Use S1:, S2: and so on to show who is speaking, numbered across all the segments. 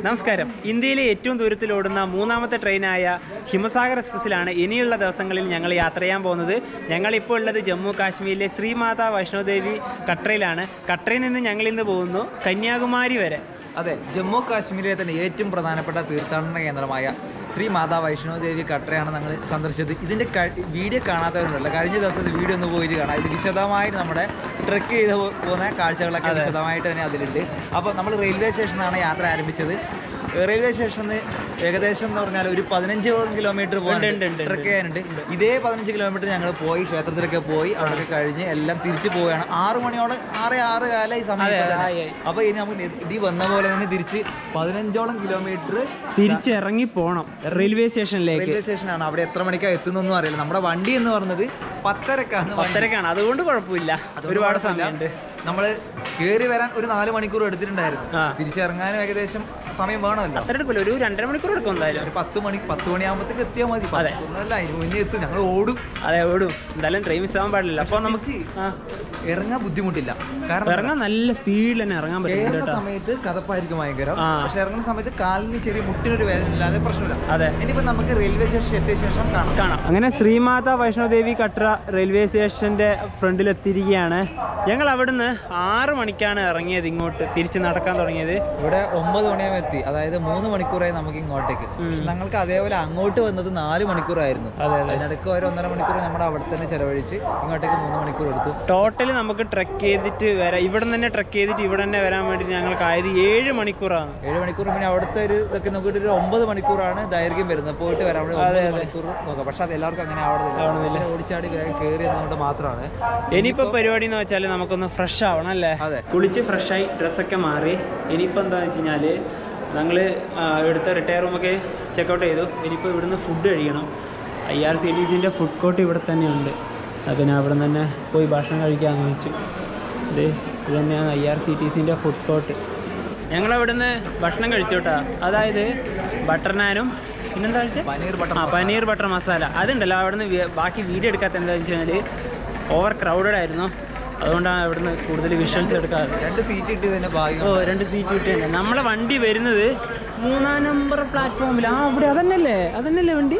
S1: നമസ്കാരം ഇന്ത്യയിലെ ഏറ്റവും ദൂരത്തിൽ ഓടുന്ന മൂന്നാമത്തെ ട്രെയിനായ ഹിമസാഗർ എക്സ്പ്രസ്സിലാണ് ഇനിയുള്ള ദിവസങ്ങളിൽ ഞങ്ങൾ യാത്ര ചെയ്യാൻ പോകുന്നത് ഞങ്ങളിപ്പോൾ ഉള്ളത് ജമ്മു കാശ്മീരിലെ ശ്രീമാതാ വൈഷ്ണോദേവി കട്രയിലാണ് കട്രയിൽ നിന്ന് ഞങ്ങൾ ഇന്ന് പോകുന്നു കന്യാകുമാരി വരെ
S2: അതെ ജമ്മു കാശ്മീരിലെ തന്നെ ഏറ്റവും പ്രധാനപ്പെട്ട തീർത്ഥാടന കേന്ദ്രമായ ശ്രീ മാതാ വൈഷ്ണോ ദേവി കട്ടറയാണ് ഞങ്ങൾ സന്ദർശിച്ചത് ഇതിന്റെ ക- വീഡിയോ കാണാത്തവരുണ്ടല്ലോ കഴിഞ്ഞ ദിവസത്തെ വീഡിയോ ഒന്ന് പോയിട്ട് കാണാം ഇത് വിശദമായിട്ട് നമ്മുടെ ട്രെക്ക് ചെയ്ത് പോ- പോകുന്ന കാഴ്ചകളൊക്കെ വിശദമായിട്ട് തന്നെ അതിലുണ്ട് അപ്പോൾ നമ്മൾ റെയിൽവേ സ്റ്റേഷനാണ് യാത്ര ആരംഭിച്ചത് റെയിൽവേ സ്റ്റേഷനിൽ ഏകദേശം എന്ന് പറഞ്ഞാൽ ഒരു പതിനഞ്ച് കിലോമീറ്റർ
S1: ഉണ്ട്, ഉണ്ട്, ഉണ്ട്,
S2: ട്രെക്ക് ചെയ്യാനുണ്ട് ഇതേ പതിനഞ്ച് കിലോമീറ്റർ ഞങ്ങൾ പോയി ക്ഷേത്രത്തിലൊക്കെ പോയി അവിടെയൊക്കെ കഴിഞ്ഞ് എല്ലാം തിരിച്ചു പോവുകയാണ് ആറ് മണിയോടെ ആറ് ആറ് കാലം ഈ സമയം ഇപ്പൊ തന്നെ.
S1: ആയി, ആയി.
S2: അപ്പൊ ഇനി നമുക്ക് ഇത് വന്ന പോലെ തന്നെ തിരിച്ച് പതിനഞ്ചോളം കിലോമീറ്റർ
S1: തിരിച്ചിറങ്ങി പോണം റെയിൽവേ സ്റ്റേഷനിലേക്ക്
S2: റെയിൽവേ സ്റ്റേഷനാണ് അവിടെ എത്ര മണിക്കാണ് എത്തുന്നൊന്നും അറിയില്ല നമ്മുടെ വണ്ടി എന്ന് പറഞ്ഞത് പത്തരക്കാണ് വണ്ടി.
S1: പത്തരക്കാണ് അതുകൊണ്ട് കുഴപ്പമില്ല
S2: അതുകൊണ്ട്
S1: ഒരുപാട്
S2: കുഴപ്പമില്ല.
S1: സമയമുണ്ട്
S2: നമ്മള് കേറി വരാൻ ഒരു നാല് മണിക്കൂർ എടുത്തിട്ടുണ്ടായിരുന്നു
S1: ആ.
S2: തിരിച്ചിറങ്ങാനും ഏകദേശം സമയം വേണമല്ലോ
S1: അത്ര എടുക്കില്ല ഒരു രണ്ടര മണിക്കൂർ എടുക്കും എന്തായാലും
S2: ഒരു പത്ത് മണി പത്ത് മണിയാകുമ്പോഴത്തേക്ക് എത്തിയാൽ മതി
S1: അതെ.
S2: പത്തൊന്നല്ല അതിന് മുന്നേ എത്തും ഞങ്ങൾ ഓടും
S1: അതെ ഓടും എന്തായാലും ട്രെയിൻ മിസ് ആവാൻ പാടില്ല അപ്പോൾ നമുക്ക് ആ
S2: ഇറങ്ങാൻ ബുദ്ധിമുട്ടില്ല കാരണം
S1: ഇറങ്ങാൻ നല്ല സ്പീഡിൽ തന്നെ ഇറങ്ങാൻ പറ്റും
S2: കയറുന്ന
S1: കേട്ടോ
S2: സമയത്ത് കഥപ്പായിരിക്കും ഭയങ്കരം
S1: ആ.
S2: പക്ഷെ ഇറങ്ങുന്ന സമയത്ത് കാലിന് ചെറിയ മുട്ടിനൊരു വേദന ഇല്ലാതെ പ്രശ്നമില്ല
S1: അതെ
S2: ഇനിയിപ്പോ നമുക്ക് റെയിൽവേ സ്റ്റേഷൻ എത്തിയ ശേഷം കാണാം
S1: കാണാം അങ്ങനെ ശ്രീമാതാ വൈഷ്ണോദേവി കട്ര റെയിൽവേ സ്റ്റേഷന്റെ ഫ്രണ്ടിൽ എത്തിയിരിക്കുകയാണ് ഞങ്ങൾ അവിടുന്ന് ആറ് മണിക്കാണ് ഇറങ്ങിയത് ഇങ്ങോട്ട് തിരിച്ച് നടക്കാൻ തുടങ്ങിയത്
S2: ഇവിടെ ഒമ്പത് മണിയാകുമ്പോൾ എത്തി അതായത് മൂന്ന് മണിക്കൂറായി നമുക്ക് ഇങ്ങോട്ടേക്ക് പക്ഷെ ഞങ്ങൾക്ക് അതേപോലെ അങ്ങോട്ട് വന്നത് നാല് മണിക്കൂറായിരുന്നു
S1: അതെ അതെ
S2: അതിനിടയ്ക്ക് ഒരു ഒന്നര മണിക്കൂർ നമ്മുടെ അവിടെ തന്നെ ചെലവഴിച്ച് ഇങ്ങോട്ടേക്ക് മൂന്ന് മണിക്കൂർ എടുത്തു
S1: ടോട്ടൽ നമുക്ക് ട്രക്ക് ചെയ്തിട്ട് വരാം ഇവിടെ തന്നെ ട്രക്ക് ചെയ്തിട്ട് ഇവിടെ തന്നെ വരാൻ വേണ്ടി ഞങ്ങൾക്ക് ആയത് ഏഴ് മണിക്കൂറാണ്
S2: ഏഴ് മണിക്കൂർ പിന്നെ അവിടുത്തെ ഒരു ഇതൊക്കെ നോക്കിയിട്ട് ഒരു ഒമ്പത് മണിക്കൂറാണ് ദൈർഘ്യം വരുന്നത് പോയിട്ട് വരാൻ വേണ്ടി ഒമ്പത് മണിക്കൂർ നോക്കാം പക്ഷെ അത് എല്ലാവർക്കും അങ്ങനെ ആവണമെന്നില്ല ഓടിച്ചാടി വേഗം കയറി എന്നുകൊണ്ട് മാത്രമാണ്
S1: ഇനിയിപ്പോൾ പരിപാടി എന്ന് വെച്ചാൽ നമുക്കൊന്ന് ഫ്രഷ് ആവണം അല്ലേ
S2: അതെ
S1: കുളിച്ച് ഫ്രഷായി ഡ്രസ്സൊക്കെ മാറി ഇനിയിപ്പോൾ എന്താണെന്ന് വെച്ച് കഴിഞ്ഞാൽ ഞങ്ങൾ എടുത്ത റിട്ടയർ റൂമൊക്കെ ചെക്കൗട്ട് ചെയ്തു ഇനിയിപ്പോൾ ഇവിടുന്ന് ഫുഡ് കഴിക്കണം ഐ ആർ സി ടി സിൻ്റെ ഫുഡ് കോർട്ട് ഇവിടെ തന്നെയുണ്ട് അത് പിന്നെ അവിടെ നിന്ന് തന്നെ പോയി ഭക്ഷണം കഴിക്കാമെന്ന് വെച്ചു ഇത് ഇത് തന്നെയാണ് ഐ ആർ സി ടി സിൻ്റെ ഫുഡ് കോർട്ട് ഞങ്ങൾ അവിടുന്ന് ഭക്ഷണം കഴിച്ചു കേട്ടോ അതായത് ബട്ടർ നാനും പിന്നെന്താ വെച്ചാൽ
S2: പനീർ ബട്ടർ
S1: ആ പനീർ ബട്ടർ മസാല അതുണ്ടല്ലോ അവിടുന്ന് വി- ബാക്കി വീഡിയോ എടുക്കാത്ത എന്താണെന്ന് വെച്ച് കഴിഞ്ഞാൽ ഓവർ ക്രൗഡഡ് ആയിരുന്നു അതുകൊണ്ടാണ് അവിടുന്ന് കൂടുതൽ വിഷ്വൽസ് എടുക്കാറ്
S2: രണ്ട് സീറ്റ് കിട്ടി തന്നെ ഭാഗ്യം
S1: ഓ രണ്ട് സീറ്റ് കിട്ടിയുണ്ട് നമ്മളെ വണ്ടി വരുന്നത് മൂന്നാം നമ്പർ പ്ലാറ്റ്ഫോമിൽ ആ അവിടെ അതന്നെയല്ലേ അതന്നെയല്ലേ വണ്ടി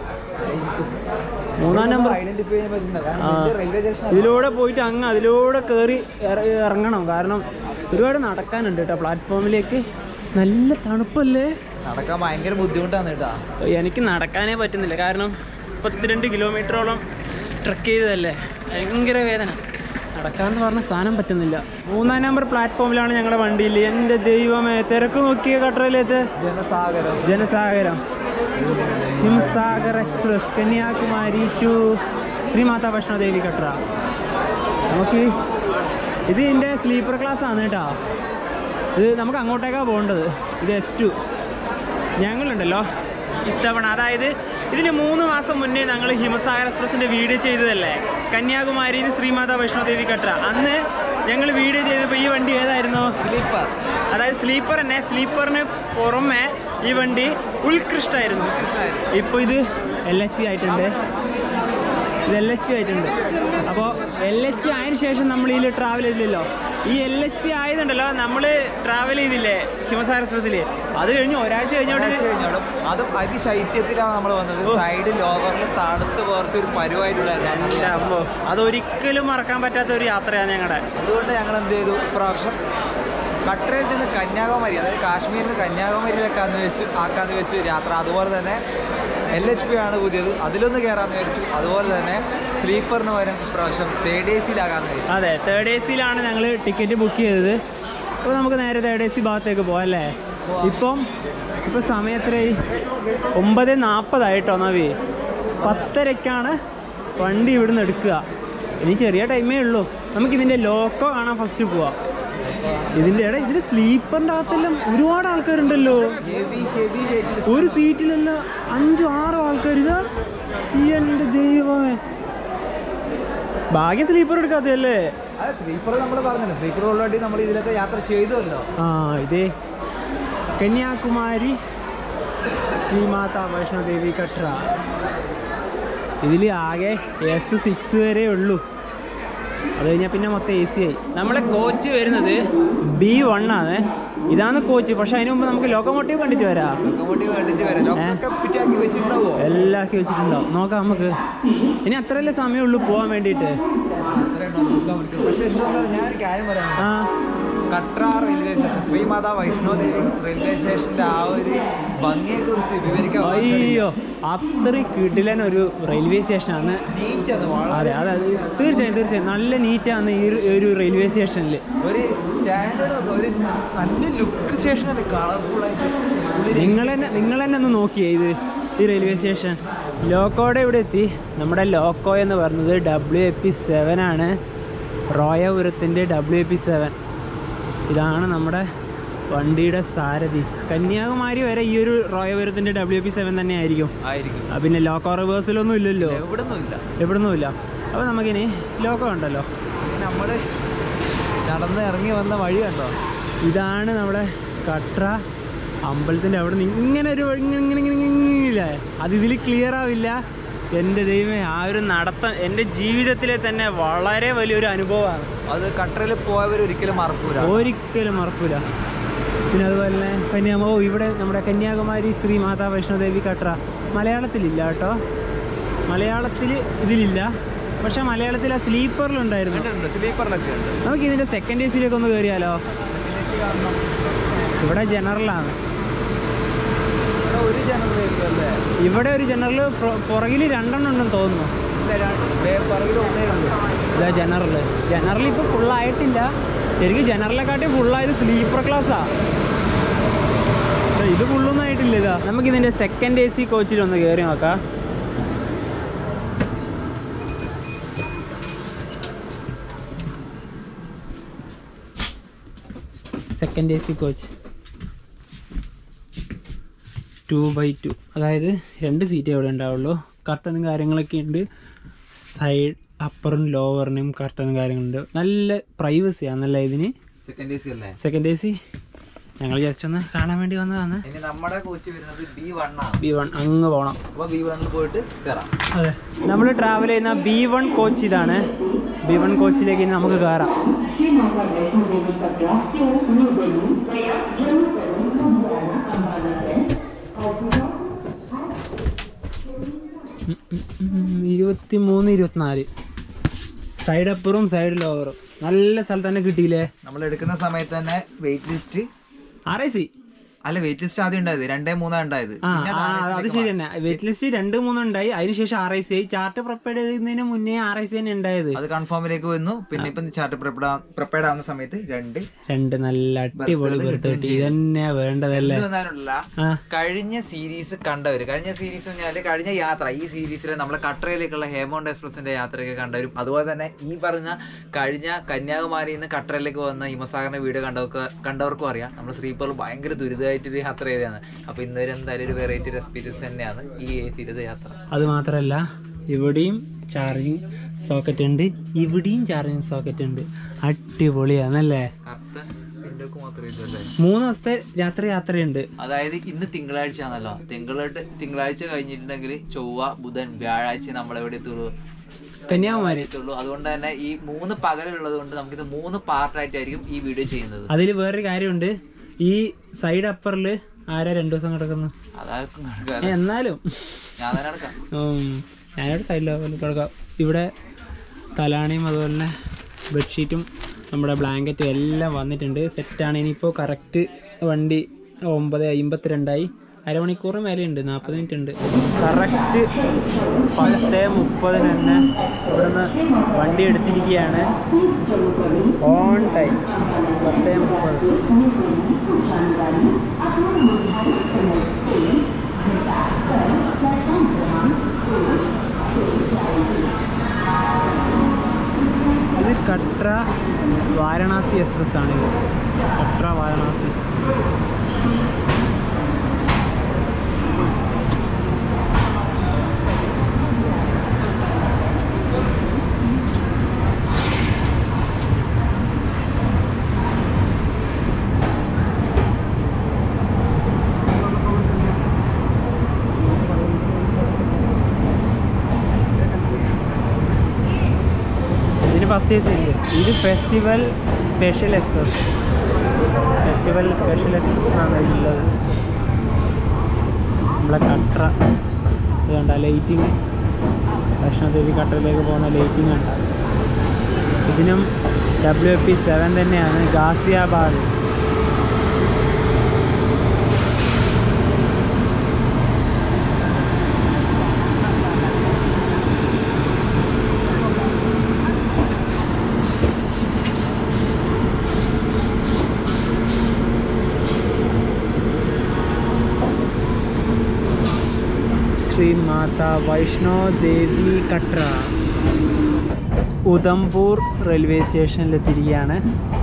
S1: മൂന്നാം നമ്പർ
S2: ഐഡന്റിഫൈ ചെയ്യാൻ പറ്റുന്നില്ല കാരണം
S1: ആ.
S2: ഇത് റെയിൽവേ സ്റ്റേഷൻ
S1: ഇതിലൂടെ പോയിട്ട് അങ്ങ് അതിലൂടെ കയറി ഇറ- ഇറങ്ങണം കാരണം ഒരുപാട് നടക്കാനുണ്ട് കേട്ടോ പ്ലാറ്റ്ഫോമിലേക്ക് നല്ല തണുപ്പല്ലേ
S2: നടക്കാൻ ഭയങ്കര ബുദ്ധിമുട്ടാണ് കേട്ടാ
S1: എനിക്ക് നടക്കാനേ പറ്റുന്നില്ല കാരണം മുപ്പത്തിരണ്ട് കിലോമീറ്ററോളം ട്രക്ക് ചെയ്തതല്ലേ ഭയങ്കര വേദന നടക്കാന്ന് പറഞ്ഞ സാധനം പറ്റുന്നില്ല മൂന്നാം നമ്പർ പ്ലാറ്റ്ഫോമിലാണ് ഞങ്ങളുടെ വണ്ടിയിൽ എൻ്റെ ദൈവമേ തിരക്ക് നോക്കിയ കട്ടറയിലേത്ത്
S2: ജനസാഗരം
S1: ജനസാഗരം ഹിംസാഗർ എക്സ്പ്രസ് കന്യാകുമാരി ടു ശ്രീമാതാ വൈഷ്ണോദേവി കട്ടറ നമുക്ക് ഇത് എൻ്റെ സ്ലീപ്പർ ക്ലാസ് ആണ് കേട്ടോ ഇത് നമുക്ക് അങ്ങോട്ടേക്കാണ് പോകേണ്ടത് ഇത് എസ് ടു ഞങ്ങളുണ്ടല്ലോ ഇത്തവണ അതായത് ഇതിന് മൂന്ന് മാസം മുന്നേ ഞങ്ങൾ ഹിമസാഗർ എക്സ്പ്രസിൻ്റെ വീഡിയോ ചെയ്തതല്ലേ കന്യാകുമാരിയിൽ നിന്ന് ശ്രീമാതാ വൈഷ്ണോദേവി കട്ടറ അന്ന് ഞങ്ങൾ വീഡിയോ ചെയ്തപ്പോൾ ഈ വണ്ടി ഏതായിരുന്നു
S2: സ്ലീപ്പർ
S1: അതായത് സ്ലീപ്പർ തന്നെ സ്ലീപ്പറിന് പുറമെ ഈ വണ്ടി ഉത്കൃഷ്ടായിരുന്നു ഇപ്പോൾ ഇത് എൽ എച്ച് പി ആയിട്ടുണ്ട് ഇത് എൽ എച്ച് പി ആയിട്ടുണ്ട് അപ്പോൾ എൽ എച്ച് പി ആയതിനു ശേഷം നമ്മൾ ഇതിൽ ട്രാവൽ ചെയ്തില്ലല്ലോ ഈ എൽ എച്ച് പി ആയതുണ്ടല്ലോ നമ്മൾ ട്രാവൽ ചെയ്തില്ലേ ഹിമസാഗർ എക്സ്പ്രസ്സിൽ അത് കഴിഞ്ഞ് ഒരാഴ്ച കഴിഞ്ഞോട്ട് ഇത്
S2: കഴിഞ്ഞാലും അതും അതിശൈത്യത്തിലാണ് നമ്മൾ വന്നത് സൈഡിൽ ഓവറിൽ തണുത്ത് പോർത്ത് ഒരു പരുവായിട്ടുണ്ടായിരുന്നു
S1: എൻ്റെ അമ്മോ അതൊരിക്കലും മറക്കാൻ പറ്റാത്ത ഒരു യാത്രയാണ് ഞങ്ങളുടെ
S2: അതുകൊണ്ട് ഞങ്ങൾ എന്ത് ചെയ്തു ഇപ്രാവശ്യം കട്ടറയിൽ നിന്ന് കന്യാകുമാരി അതായത് കാശ്മീരിൽ നിന്ന് കന്യാകുമാരിയിലേക്കാന്ന് വെച്ച് ആക്കാന്ന് വെച്ച് യാത്ര അതുപോലെ തന്നെ എൽ എച്ച് പി ആണ് പുതിയത് അതിലൊന്ന് കയറാമെന്ന് വിചാരിച്ചു അതുപോലെ തന്നെ സ്ലീപ്പറിന് പകരം ഇപ്രാവശ്യം തേർഡ് എ സിയിലാകാമെന്ന് വിചാരിച്ചു
S1: അതെ തേർഡ് എ സിയിലാണ് ഞങ്ങൾ ടിക്കറ്റ് ബുക്ക് ചെയ്തത് അപ്പോൾ നമുക്ക് നേരെ തേർഡ് എ സി ഭാഗത്തേക്ക് പോകാം അല്ലേ ഇപ്പം ഇപ്പം സമയം എത്രയായി ഒമ്പത് നാൽപ്പതായിട്ടോ നവി പത്തരയ്ക്കാണ് വണ്ടി ഇവിടുന്ന് എടുക്കുക ഇനി ചെറിയ ടൈമേ ഉള്ളൂ നമുക്ക് ഇതിൻ്റെ ലോക്കോ കാണാൻ ഫസ്റ്റ് പോവാം ഇതിൻ്റെ ഇടയിൽ ഇതിൽ സ്ലീപ്പറിൻ്റെ അകത്തെല്ലാം ഒരുപാട് ആൾക്കാരുണ്ടല്ലോ
S2: ഹെവി ഹെവി വെയിറ്റിൽ
S1: ഒരു സീറ്റിലല്ല അഞ്ചോ ആറോ ആൾക്കാർ ഇതാ ഈ എൻ്റെ ദൈവമേ ഭാഗ്യം സ്ലീപ്പർ എടുക്കാത്തല്ലേ
S2: അതെ സ്ലീപ്പർ നമ്മൾ പറഞ്ഞല്ലോ സ്ലീപ്പർ ഓൾറെഡി നമ്മൾ ഇതിലൊക്കെ യാത്ര ചെയ്തുവല്ലോ
S1: ആ ഇതേ കന്യാകുമാരി ശ്രീമാതാ വൈഷ്ണോദേവി കട്ര ഇതിൽ ആകെ എസ് സിക്സ് വരെ ഉള്ളൂ അത് കഴിഞ്ഞാൽ പിന്നെ മൊത്തം എ സി ആയി നമ്മളെ കോച്ച് വരുന്നത് ബി വൺ ആണ് ഇതാണ് കോച്ച് പക്ഷെ അതിന് മുമ്പ് നമുക്ക് ലോക്കോമോട്ടീവ് കണ്ടിട്ട് വരാം
S2: ലോക്കോമോട്ടീവ് കണ്ടിട്ട് വരാം ലോക്കൊക്കെ പിറ്റാക്കി വെച്ചിട്ടുണ്ടാവോ
S1: എല്ലാം ആക്കി വെച്ചിട്ടുണ്ടാവും നോക്കാം നമുക്ക് ഇനി അത്രയല്ലേ സമയമുള്ളൂ പോകാൻ വേണ്ടിയിട്ട്
S2: പക്ഷെ എന്തുകൊണ്ടാണ് ഞാൻ ഒരു കാര്യം പറയാം
S1: ആ
S2: Katra railway station Shri Mata Vaishno Devi railway സ്റ്റേഷന്റെ ആ ഒരു ഭംഗിയെ കുറിച്ച് വിവരിക്കാൻ
S1: അയ്യോ അത്രയും കിടിലൻ ഒരു റെയിൽവേ സ്റ്റേഷനാണ്
S2: നീറ്റാണ്
S1: അതെ
S2: വളരെ
S1: അതെ അത് തീർച്ചയായും തീർച്ചയായും നല്ല നീറ്റാണ് ഈ ഒരു- ഒരു റെയിൽവേ സ്റ്റേഷനിൽ
S2: ഒരു സ്റ്റാൻഡേർഡ് ഒരു നല്ല ലുക്ക് സ്റ്റേഷനല്ലേ കളർഫുൾ ആയിട്ട് ഉള്ളില്
S1: നിങ്ങൾ തന്നെ നിങ്ങൾ തന്നെ ഒന്ന് നോക്കിയേ ഇത് ഈ റെയിൽവേ സ്റ്റേഷൻ ലോക്കോയുടെ ഇവിടെ എത്തി നമ്മുടെ ലോക്കോ എന്ന് പറയുന്നത് ഡബ്ല്യു എ പി സെവൻ ആണ് റോയപുരത്തിൻ്റെ ഡബ്ല്യു എ പി സെവൻ ഇതാണ് നമ്മുടെ വണ്ടിയുടെ സാരഥി കന്യാകുമാരി വരെ ഈ ഒരു റോയപുരത്തിൻ്റെ ഡബ്ല്യു എ പി സെവൻ തന്നെ ആയിരിക്കും
S2: ആയിരിക്കും
S1: ആ, പിന്നെ ലോക്കോ റിവേഴ്സിലൊന്നും ഇല്ലല്ലോ
S2: എവിടുന്നുമില്ല
S1: എവിടുന്നുമില്ല അപ്പോൾ നമുക്കിനി ലോക്കോ ഉണ്ടല്ലോ
S2: നമ്മള് നടന്ന് ഇറങ്ങി വന്ന വഴി കണ്ടോ
S1: ഇതാണ് നമ്മുടെ കട്ര അമ്പലത്തിൻ്റെ അവിടെ നിന്ന് ഇങ്ങനെ ഒരു വഴി ഇങ്ങനെ ഇങ്ങനെ ഇങ്ങനെ ഇങ്ങനെ ഇല്ലേ അത് ഇതിൽ ക്ലിയർ ആവില്ല എൻ്റെ ദൈവമേ ആ ഒരു നടത്തം എൻ്റെ ജീവിതത്തിലെ തന്നെ വളരെ വലിയൊരു അനുഭവമാണ്
S2: അത് കട്ടറിൽ പോയവർ ഒരിക്കലും മറക്കൂല
S1: ഒരിക്കലും മറക്കൂല പിന്നെ അതുപോലെ തന്നെ കന്യാകുമാരി ഓ ഇവിടെ നമ്മുടെ കന്യാകുമാരി ശ്രീ മാതാ വൈഷ്ണോദേവി കട്ര മലയാളത്തിലില്ല കേട്ടോ മലയാളത്തിൽ ഇതിലില്ല പക്ഷെ മലയാളത്തിൽ ആ സ്ലീപ്പറിലുണ്ടായിരുന്നു
S2: ഉണ്ട് സ്ലീപ്പറിലൊക്കെ ഉണ്ട്
S1: നമുക്ക് ഇതിൻ്റെ സെക്കൻഡ് എ സിയിലേക്ക് ഒന്ന് കയറിയാലോ ഇവിടെ ജനറലാണ്
S2: ഇവിടെ ഒരു ജനറേറ്റർ അല്ലേ
S1: ഇവിടെ ഒരു ജനറൽ പുറകിൽ രണ്ടെണ്ണം ഉണ്ടെന്ന് തോന്നുന്നു
S2: ഇല്ല, രണ്ട്- വേ- പുറകിൽ ഒന്നേ ഉള്ളൂ
S1: ഇതാ ജനറൽ ജനറൽ ഇപ്പോൾ ഫുള്ളായിട്ടില്ല ശരിക്കും ജനറലെക്കാട്ടി ഫുള്ളായത് സ്ലീപ്പർ ക്ലാസ്സാ ഇത് ഫുള്ളൊന്നും ആയിട്ടില്ല ഇതാ നമുക്ക് ഇതിന്റെ സെക്കൻഡ് എ സി കോച്ചിൽ ഒന്ന് കയറി നോക്കാം second A C coach two by two അതായത് രണ്ട് സീറ്റേ ഇവിടെ ഉണ്ടാവുള്ളൂ കർട്ടനും കാര്യങ്ങളൊക്കെ ഉണ്ട് സൈഡ് അപ്പറും ലോവറിനും കർട്ടനും കാര്യങ്ങളുണ്ട് നല്ല പ്രൈവസി ആണല്ലേ ഇതിന്
S2: സെക്കൻഡ് എ സി അല്ലേ
S1: സെക്കൻഡ് എ സി ഞങ്ങൾ ജസ്റ്റ് ഒന്ന് കാണാൻ വേണ്ടി വന്നതാണ്
S2: ഇനി നമ്മുടെ കോച്ച് വരുന്നത് ബി വൺ ആണ്
S1: ബി വൺ അങ്ങ് പോകണം
S2: അപ്പൊ ബി വണ്ണിൽ പോയിട്ട് കയറാം
S1: അതെ നമ്മൾ ട്രാവൽ ചെയ്യുന്ന ബി വൺ കോച്ച് ഇതാണ് ബി വൺ കോച്ചിലേക്ക് ഇനി നമുക്ക് കയറാം ഇരുപത്തി മൂന്ന് ഇരുപത്തിനാല് സൈഡ് അപ്പറും സൈഡ് ലോവറും നല്ല സ്ഥലത്ത് തന്നെ കിട്ടിയില്ലേ
S2: നമ്മൾ എടുക്കുന്ന സമയത്ത് തന്നെ wait list
S1: R I C
S2: അല്ല വെയിറ്റ് ലിസ്റ്റ് ആദ്യം ഉണ്ടായത് രണ്ടേ മൂന്നാ ഉണ്ടായത്
S1: ആ
S2: പിന്നെ
S1: ആ,
S2: അത്
S1: അത് ശരി തന്നെ വെയിറ്റ് ലിസ്റ്റ് രണ്ട് മൂന്നും ഉണ്ടായി അതിനുശേഷം ആർ ഐ സി ആയി ചാർട്ട് പ്രിപ്പയർ ചെയ്യുന്നതിന് മുന്നേ ആർ ഐ സി തന്നെ ഉണ്ടായത്
S2: അത് കൺഫേമിലേക്ക് വന്നു പിന്നെ ഇപ്പം ചാർട്ട് പ്രിപ്പയർഡ് ആവുന്ന സമയത്ത് രണ്ട്
S1: രണ്ട് നല്ല അടിപൊളി ബർത്ത് ഇതന്നെ വേണ്ടതല്ലേ
S2: ഇത് വന്നാലുള്ള
S1: ആ
S2: കഴിഞ്ഞ സീരീസ് കണ്ടവര് കഴിഞ്ഞ സീരീസ് പറഞ്ഞാല് കഴിഞ്ഞ യാത്ര ഈ സീരീസിലെ നമ്മളെ കട്ടറയിലേക്കുള്ള ഹേമോണ്ട് എക്സ്പ്രസിന്റെ യാത്രയൊക്കെ കണ്ടവരും അതുപോലെ തന്നെ ഈ പറഞ്ഞ കഴിഞ്ഞ കന്യാകുമാരിയിൽ നിന്ന് കട്ടറയിലേക്ക് വന്ന ഹിമസാഗറിന്റെ വീഡിയോ കണ്ടവർക്ക് കണ്ടവർക്കും അറിയാം നമ്മൾ ശ്രീപൂർ ഭയങ്കര ദുരിതമായിട്ട് ഒരു യാത്ര ചെയ്തതാണ് അപ്പൊ ഇന്നൊരു എന്തായാലും ഒരു വെറൈറ്റി ഒരു എക്സ്പീരിയൻസ് തന്നെയാണ് ഈ എ സിയിലത്തെ യാത്ര
S1: അത് മാത്രല്ല ഇവിടെയും ചാർജിങ് സോക്കറ്റ് ഉണ്ട് ഇവിടെയും ചാർജിങ് സോക്കറ്റ് ഉണ്ട് അടിപൊളിയാണല്ലേ
S2: കറക്റ്റ് ഇന്ത്യക്ക് മാത്രമേ ഇതല്ലേ
S1: മൂന്ന് ദിവസത്തെ രാത്രി യാത്രയുണ്ട്
S2: അതായത് ഇന്ന് തിങ്കളാഴ്ച ആണല്ലോ തിങ്കളാഴ്ച തിങ്കളാഴ്ച കഴിഞ്ഞിട്ടുണ്ടെങ്കിൽ ചൊവ്വ ബുധൻ വ്യാഴാഴ്ച നമ്മളെവിടെ എത്തുള്ളൂ
S1: കന്യാകുമാരി
S2: എത്തുള്ളൂ അതുകൊണ്ട് തന്നെ ഈ മൂന്ന് പകലുള്ളത് കൊണ്ട് നമുക്കിത് മൂന്ന് പാർട്ടായിട്ടായിരിക്കും ഈ വീഡിയോ ചെയ്യുന്നത്
S1: അതിൽ വേറൊരു കാര്യമുണ്ട് ഈ സൈഡ് അപ്പറിൽ ആരാ രണ്ടു ദിവസം കിടക്കുന്നു
S2: അതാർക്കും നടക്കാതെ
S1: ഏ, എന്നാലും
S2: ഞാൻ തന്നെ നടക്കാം
S1: ഉം, ഞാനിവിടെ സൈഡിൽ കിടക്കാം ഇവിടെ തലാണിയും അതുപോലെ തന്നെ ബെഡ്ഷീറ്റും നമ്മുടെ ബ്ലാങ്കറ്റും എല്ലാം വന്നിട്ടുണ്ട് സെറ്റാണ് ഇനിയിപ്പോൾ കറക്റ്റ് വണ്ടി ഒമ്പത് അമ്പത്തിരണ്ടായി അരമണിക്കൂർ മേലെ ഉണ്ട് നാൽപ്പത് മിനിറ്റ് ഉണ്ട് കറക്റ്റ് പത്ത് മുപ്പതിന് തന്നെ ഇവിടുന്ന് വണ്ടി എടുത്തിരിക്കുകയാണ് ഓൺ ടൈം പത്ത് മുപ്പത് ഇത് കട്ര വാരണാസി എക്സ്പ്രസ് ആണ് ഇത് കട്ര വാരണാസി ഇതിന് ഫസ്റ്റ് എ സി ഉണ്ട് ഇത് festival special express festival special express എന്നാണ് ഇതിലുള്ളത് നമ്മളെ കട്ര ഇത് കണ്ട ലൈറ്റിങ് വൈഷ്ണോദേവി കട്ടറിലേക്ക് പോകുന്ന ലൈറ്റിങ് കണ്ട ഇതിനും ഡബ്ല്യു പി സെവൻ തന്നെയാണ് ഗാസിയാബാദ് ശ്രീ മാത വൈഷ്ണോ ദേവി കട്ര ഉദംപൂർ റെയിൽവേ സ്റ്റേഷനിലെത്തിയിരിക്കുകയാണ്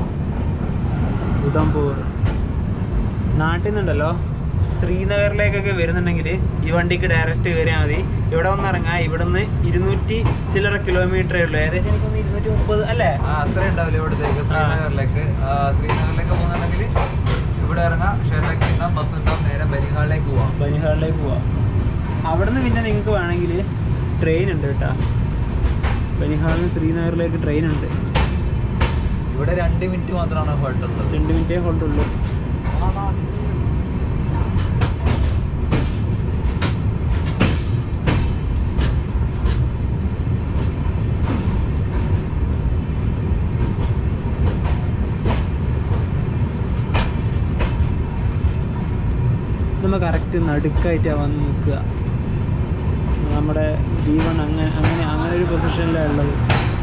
S1: ഉദംപൂർ നാട്ടിൽ നിന്നുണ്ടല്ലോ ശ്രീനഗറിലേക്കൊക്കെ വരുന്നുണ്ടെങ്കിൽ ഈ വണ്ടിക്ക് ഡയറക്റ്റ് കയറിയാൽ മതി ഇവിടെ വന്ന് ഇറങ്ങാം ഇവിടുന്ന് ഇരുന്നൂറ്റി ചില്ലറ കിലോമീറ്ററേ ഉള്ളൂ ഏകദേശം എനിക്കൊന്ന് ഇരുന്നൂറ്റി മുപ്പത് അല്ലേ
S2: ആ അത്രയും ഉണ്ടാവില്ല ഇവിടത്തേക്ക് ശ്രീനഗറിലേക്ക് ആ, ശ്രീനഗറിലേക്ക് പോകുന്നുണ്ടെങ്കിൽ ഇവിടെ ഇറങ്ങാം ഷെയർ ടാക്സി ഉണ്ടാവും ബസ് ഉണ്ടാവും നേരെ ബനിഹാളിലേക്ക് പോവാം
S1: ബനിഹാളിലേക്ക് പോവാം അവിടുന്ന് പിന്നെ നിങ്ങൾക്ക് വേണമെങ്കിൽ ട്രെയിൻ ഉണ്ട് കേട്ടോ ബനിഹാളിൽ നിന്ന് ശ്രീനഗറിലേക്ക് ട്രെയിൻ ഉണ്ട്
S2: ഇവിടെ രണ്ട് മിനിറ്റ് മാത്രമാണ് ഹോൾട്ട് ഉള്ളത്
S1: രണ്ട് മിനിറ്റേ ഹോൾട്ടുള്ളൂ നമ്മൾ കറക്റ്റ് നടുക്കായിട്ടാണ് വന്ന് നിൽക്കുക നമ്മുടെ ബി വൺ അങ്ങനെ അങ്ങനെ അങ്ങനെ ഒരു പൊസിഷനിലാണ് ഉള്ളത്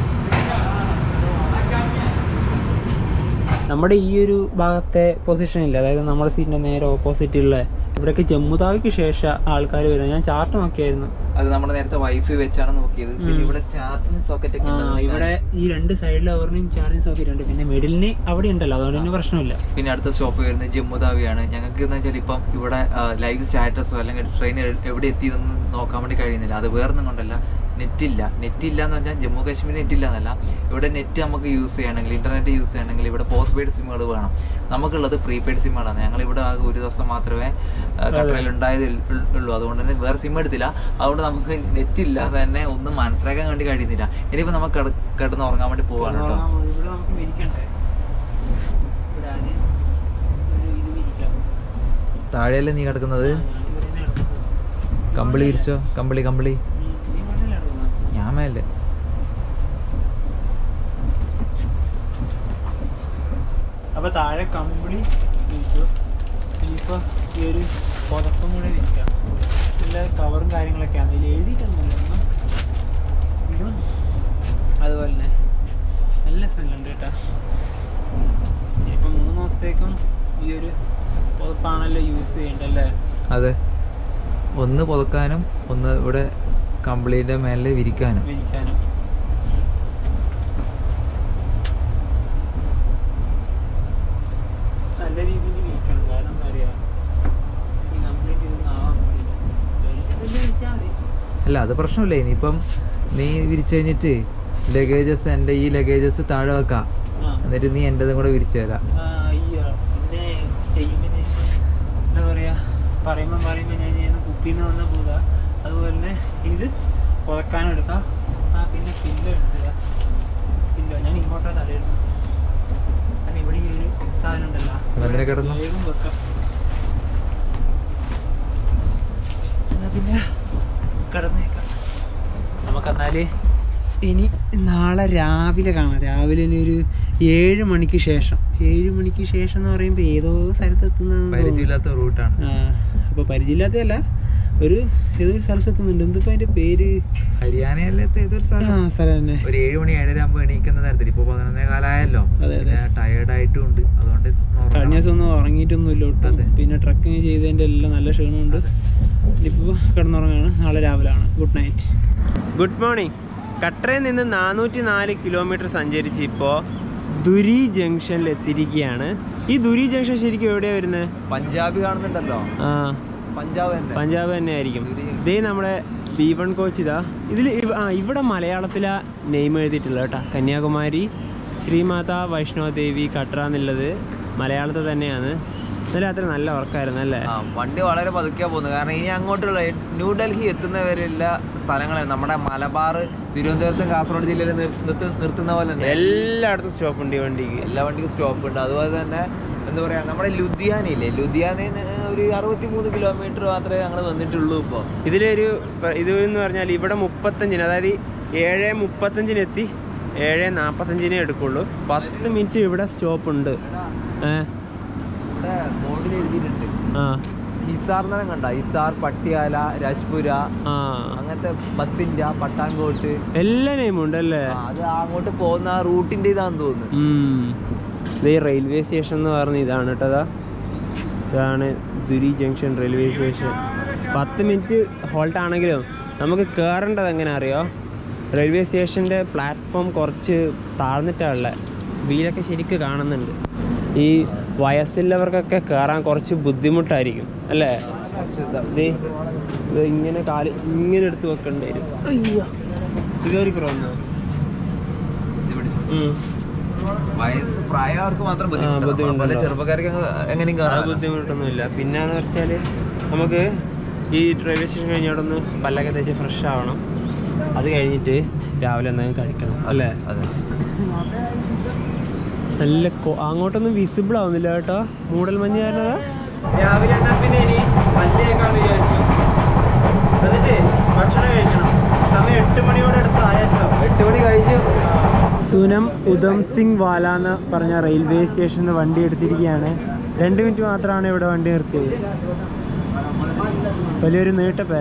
S1: നമ്മുടെ ഈ ഒരു ഭാഗത്തെ പൊസിഷനില്ല അതായത് നമ്മുടെ സീറ്റിൻ്റെ നേരെ ഓപ്പോസിറ്റുള്ള ഇവിടെയൊക്കെ ജമ്മുതാവിക്ക് ശേഷം ആൾക്കാർ വരുന്നത് ഞാൻ ചാർട്ട് നോക്കിയായിരുന്നു
S2: അത് നമ്മുടെ നേരത്തെ വൈഫൈ വെച്ചാണ് നോക്കിയത് പിന്നെ
S1: ഉം.
S2: ഇവിടെ ചാർജിങ് സോക്കറ്റ് ഒക്കെ
S1: ആ
S2: ഉണ്ടെന്ന്
S1: ഇവിടെ ഈ രണ്ട് സൈഡിൽ അവറിനും ചാർജിങ് സോക്കറ്റ് ഉണ്ട് പിന്നെ മിഡിലിന് അവിടെ ഉണ്ടല്ലോ അതുകൊണ്ട് തന്നെ പ്രശ്നമില്ല
S2: പിന്നെ അടുത്ത സ്റ്റോപ്പ് വരുന്നത് ജമ്മുതാവിയാണ് ഞങ്ങൾക്ക് എന്ന് വെച്ചാൽ ഇപ്പം ഇവിടെ ലൈവ് സ്റ്റാറ്റസോ അല്ലെങ്കിൽ ട്രെയിൻ എവിടെ എത്തിയതെന്ന് നോക്കാൻ വേണ്ടി കഴിയുന്നില്ല അത് വേറൊന്നും കൊണ്ടല്ല നെറ്റ് ഇല്ല നെറ്റ് ഇല്ല എന്ന് പറഞ്ഞാൽ ജമ്മു കാശ്മീർ നെറ്റ് ഇല്ല എന്നല്ല ഇവിടെ നെറ്റ് നമുക്ക് യൂസ് ചെയ്യണമെങ്കിൽ ഇന്റർനെറ്റ് യൂസ് ചെയ്യണമെങ്കിൽ ഇവിടെ പോസ്റ്റ് പെയ്ഡ് സിമ്മുകൾ വേണം നമുക്കുള്ളത് പ്രീപെയ്ഡ് സിമ്മുകളാണ് ഞങ്ങൾ ഇവിടെ ആകെ ഒരു ദിവസം മാത്രമേ കട്ടറയിൽ ഉണ്ടായത് ഉള്ളൂ അതുകൊണ്ട് തന്നെ വേറെ സിം എടുത്തില്ല അതുകൊണ്ട് നമുക്ക് നെറ്റ് ഇല്ലാതെ തന്നെ ഒന്നും മനസ്സിലാക്കാൻ വേണ്ടി കഴിയുന്നില്ല ഇനിയിപ്പോൾ നമുക്ക് കിട- കിടന്ന് ഉറങ്ങാൻ വേണ്ടി പോവാണ് കേട്ടോ
S1: ഇവിടെ നമുക്ക് വിരിക്കണ്ടേ ഇവിടെ ആദ്യം ഒരു ഇത് വിരിക്കാം
S2: താഴെയല്ലേ നീ കിടക്കുന്നത്
S1: ആ, ഞാനിവിടെ തന്നെ കിടക്കുന്നത്.
S2: കമ്പിളി വിരിച്ചോ കമ്പിളി കമ്പിളി
S1: ഉം, നീ മണ്ണിലാ കിടക്കുന്നത്?
S2: ഞാൻ മേലെ
S1: അപ്പൊ താഴെ കമ്പിളി വിരിച്ചു ഇനിയിപ്പോ ഈ ഒരു പുതപ്പും കൂടെ വിരിക്കാം ഇതിലെ കവറും കാര്യങ്ങളൊക്കെയാണ് ഇതിൽ എഴുതിയിട്ടൊന്നുമില്ല ഒന്നും ഇതും അതുപോലെ തന്നെ നല്ല സ്മെല്ലുണ്ട് കേട്ടോ ഇനിയിപ്പോൾ മൂന്ന് ദിവസത്തേക്കും ഈ ഒരു പുതപ്പാണല്ലോ യൂസ് ചെയ്യണ്ടല്ലേ
S2: അതെ ഒന്ന് പുതക്കാനും ഒന്ന് ഇവിടെ കമ്പിളിയുടെ മേലെ വിരിക്കാനും
S1: വിരിക്കാനും നല്ല രീതിയിൽ വിരിക്കണം കാരണം എന്താ പറയുക ഈ കംപ്ലീറ്റ് ഇതൊന്നും ആവാൻ പാടില്ല വെളിച്ചത്തിൽ വിരിച്ചാൽ മതി
S2: അല്ല അത് പ്രശ്നമില്ല ഇനിയിപ്പം നീ വിരിച്ചു കഴിഞ്ഞിട്ട് ലഗേജസ് എൻ്റെ ഈ ലഗേജസ് താഴെ വെക്കാം
S1: ആ
S2: എന്നിട്ട് നീ എൻ്റെതും കൂടെ വിരിച്ചു തരാം
S1: ആ, അയ്യോ പിന്നെ ചെയ്യുമ്പോൾ ഞാൻ എന്താ പറയാ പറയുമ്പോൾ പറയുമ്പോൾ ഞാൻ ചെയ്യുന്ന കുപ്പിന്ന് വന്ന പൂത അതുപോലെ തന്നെ ഇത് പുതക്കാനും എടുക്കാം ആ പിന്നെ പില്ലോ എടുക്കുക പില്ലോ ഞാൻ ഇങ്ങോട്ടാ തലയിടുന്നു കാരണം ഇവിടെ ഈ ഒരു സാധനം ഉണ്ടല്ലോ
S2: അതിനെ കിടന്നോ?
S1: വേഗം വെക്കാം എന്നാ പിന്നെ കിടന്നേക്കാം നമുക്കെന്നാല് ഇനി നാളെ രാവിലെ കാണാം രാവിലെ ഇനി ഒരു ഏഴ് മണിക്ക് ശേഷം ഏഴ് മണിക്ക് ശേഷം എന്ന് പറയുമ്പോൾ ഏതോ സ്ഥലത്ത് എത്തുന്ന
S2: പരിചയമില്ലാത്ത റൂട്ടാണ്
S1: അപ്പോൾ പരിചയമില്ലാത്തതല്ല ഒരു ഏതോ ഒരു സ്ഥലത്ത് എത്തുന്നുണ്ട് എന്തിപ്പോ അതിന്റെ പേര്
S2: ഹരിയാനയല്ലേ ഏതൊരു
S1: ആ
S2: സ്ഥലം
S1: സ്ഥലം തന്നെ
S2: ഒരു ഏഴ് മണി ഏഴര ആകുമ്പോൾ എണീക്കുന്ന തരത്തിൽ ഇപ്പോൾ പതിനൊന്നേ കാലമായല്ലോ
S1: അതെ, അതെ.
S2: പിന്നെ ടയേർഡ് ആയിട്ടും ഉണ്ട് അതുകൊണ്ട് ഒന്ന് ഉറങ്ങണം.
S1: കഴിഞ്ഞ ദിവസം ഒന്നും ഉറങ്ങിയിട്ടൊന്നുമില്ല ഒട്ടും
S2: അതെ.
S1: പിന്നെ ട്രക്കിങ് ചെയ്തതിൻ്റെ എല്ലാം നല്ല ക്ഷീണമുണ്ട് ഇപ്പോൾ കിടന്നുറങ്ങാണ് നാളെ രാവിലെ ആണ് ഗുഡ് നൈറ്റ് ഗുഡ് മോർണിംഗ് കട്ടറയിൽ നിന്ന് നാനൂറ്റി നാല് കിലോമീറ്റർ സഞ്ചരിച്ച് ഇപ്പോൾ ദുരി ജംഗ്ഷനിൽ എത്തിയിരിക്കുകയാണ് ഈ ദുരി ജംഗ്ഷൻ ശരിക്കും എവിടെയാണ് വരുന്നത്
S2: പഞ്ചാബി കാണുന്നുണ്ടല്ലോ
S1: ആ
S2: പഞ്ചാബ് തന്നെ
S1: പഞ്ചാബ് തന്നെ ആയിരിക്കും
S2: ദുരി junction.
S1: ഇതേ നമ്മുടെ ബി വൺ കോച്ച് ഇതാ ഇതിൽ ആ ഇവിടെ മലയാളത്തിലാ നെയിം എഴുതിയിട്ടുള്ളത് കേട്ടോ കന്യാകുമാരി ശ്രീമാത വൈഷ്ണവ ദേവി കട്ര എന്നുള്ളത് മലയാളത്തിൽ തന്നെയാണ് ഇന്നലെ അത്ര നല്ല വർക്കായിരുന്നു അല്ലേ
S2: ആ വണ്ടി വളരെ പതുക്കെയാ പോകുന്നത് കാരണം ഇനി അങ്ങോട്ടുള്ള ന്യൂഡൽഹി എത്തുന്നവരെല്ല സ്ഥലങ്ങൾ നമ്മുടെ മലബാർ തിരുവനന്തപുരത്തും കാസർഗോഡ് ജില്ലയിൽ നിർത്തുന്ന പോലെ തന്നെ
S1: എല്ലായിടത്തും സ്റ്റോപ്പ് ഉണ്ട് ഈ വണ്ടിക്ക്
S2: എല്ലാ വണ്ടിക്കും സ്റ്റോപ്പ് ഉണ്ട് അതുപോലെ തന്നെ എന്താ പറയാ നമ്മുടെ ലുധിയാനയില്ലേ ലുധിയാനയിൽ നിന്ന് ഒരു അറുപത്തി മൂന്ന് കിലോമീറ്റർ മാത്രമേ ഞങ്ങൾ വന്നിട്ടുള്ളൂ ഇപ്പോൾ
S1: ഇതിലൊരു പ- ഇത് എന്ന് പറഞ്ഞാൽ ഇവിടെ മുപ്പത്തഞ്ചിന് അതായത് ഏഴ് മുപ്പത്തഞ്ചിന് എത്തി ഏഴ് നാൽപ്പത്തഞ്ചിനേ എടുക്കുള്ളൂ പത്ത് മിനിറ്റ് ഇവിടെ സ്റ്റോപ്പ് ഉണ്ട് ഏ
S2: ഇവിടെ ബോർഡിൽ എഴുതിയിട്ടുണ്ട്
S1: ആ
S2: ഹിസാർ എന്നെ കണ്ട ഹിസാർ പട്ടിയാല രാജ്പുര
S1: ആ
S2: അങ്ങനത്തെ ബത്തിൻഡ പട്ടാൻകോട്ട്
S1: എല്ലാ നെയിമും ഉണ്ട് അല്ലേ
S2: ആ, അത് അങ്ങോട്ട് പോകുന്ന ആ റൂട്ടിന്റെ ഇതാന്ന് തോന്നുന്നു
S1: ഉം. ഇത് ഈ റെയിൽവേ സ്റ്റേഷൻ എന്ന് പറഞ്ഞ ഇതാണ് കേട്ടോ ദാ. ഇതാണ് ദുരി ജംഗ്ഷൻ റെയിൽവേ സ്റ്റേഷൻ പത്ത് മിനിറ്റ് ഹോൾട്ട് ആണെങ്കിലും നമുക്ക് കയറേണ്ടത് എങ്ങനെ അറിയോ റെയിൽവേ സ്റ്റേഷൻ്റെ പ്ലാറ്റ്ഫോം കുറച്ച് താഴ്ന്നിട്ടാണുള്ളത് വീലൊക്കെ ശരിക്ക് കാണുന്നുണ്ട് ഈ വയസ്സുള്ളവർക്കൊക്കെ കയറാൻ കുറച്ച് ബുദ്ധിമുട്ടായിരിക്കും അല്ലേ ദേ, ഇത് ഇങ്ങനെ കാല് ഇങ്ങനെ എടുത്ത് വെക്കേണ്ടി വരും അയ്യോ ഇതൊരു കുറവൊന്നോ
S2: വയസ്സ് പ്രായവർക്ക് മാത്രം
S1: ആ, ബുദ്ധിമുട്ടുണ്ടോ?
S2: പല ചെറുപ്പക്കാർക്ക് അങ്ങ് എങ്ങനെയും
S1: ആ
S2: കാണാം
S1: ബുദ്ധിമുട്ടൊന്നുമില്ല പിന്നെന്ന് വെച്ചാൽ നമുക്ക് ഈ റെയിൽവേ സ്റ്റേഷൻ കഴിഞ്ഞോടെ ഒന്ന് പല്ലൊക്കെ തേച്ച് ഫ്രഷ് ആവണം അത് കഴിഞ്ഞിട്ട് രാവിലെ എന്തെങ്കിലും കഴിക്കണം അല്ലേ
S2: അതെ
S1: നല്ല കൊ- അങ്ങോട്ടൊന്നും വിസിബിൾ ആവുന്നില്ല കേട്ടോ മൂടൽ മഞ്ഞ് കാരണതാ രാവിലെ എന്നാ പിന്നെ ഇനി പല്ലേക്കാന്ന് വിചാരിച്ചു എന്നിട്ട് ഭക്ഷണം കഴിക്കണം സമയം എട്ട് മണിയോടെ അടുത്തായല്ലോ
S2: എട്ട് മണി കഴിഞ്ഞു
S1: സുനം ഉധം സിംഗ് വാല എന്ന് പറഞ്ഞ റെയിൽവേ സ്റ്റേഷനിൽ വണ്ടി എടുത്തിരിക്കുകയാണ് രണ്ട് മിനിറ്റ് മാത്രമാണ് ഇവിടെ വണ്ടി നിർത്തിയത് വലിയൊരു നീട്ട പേര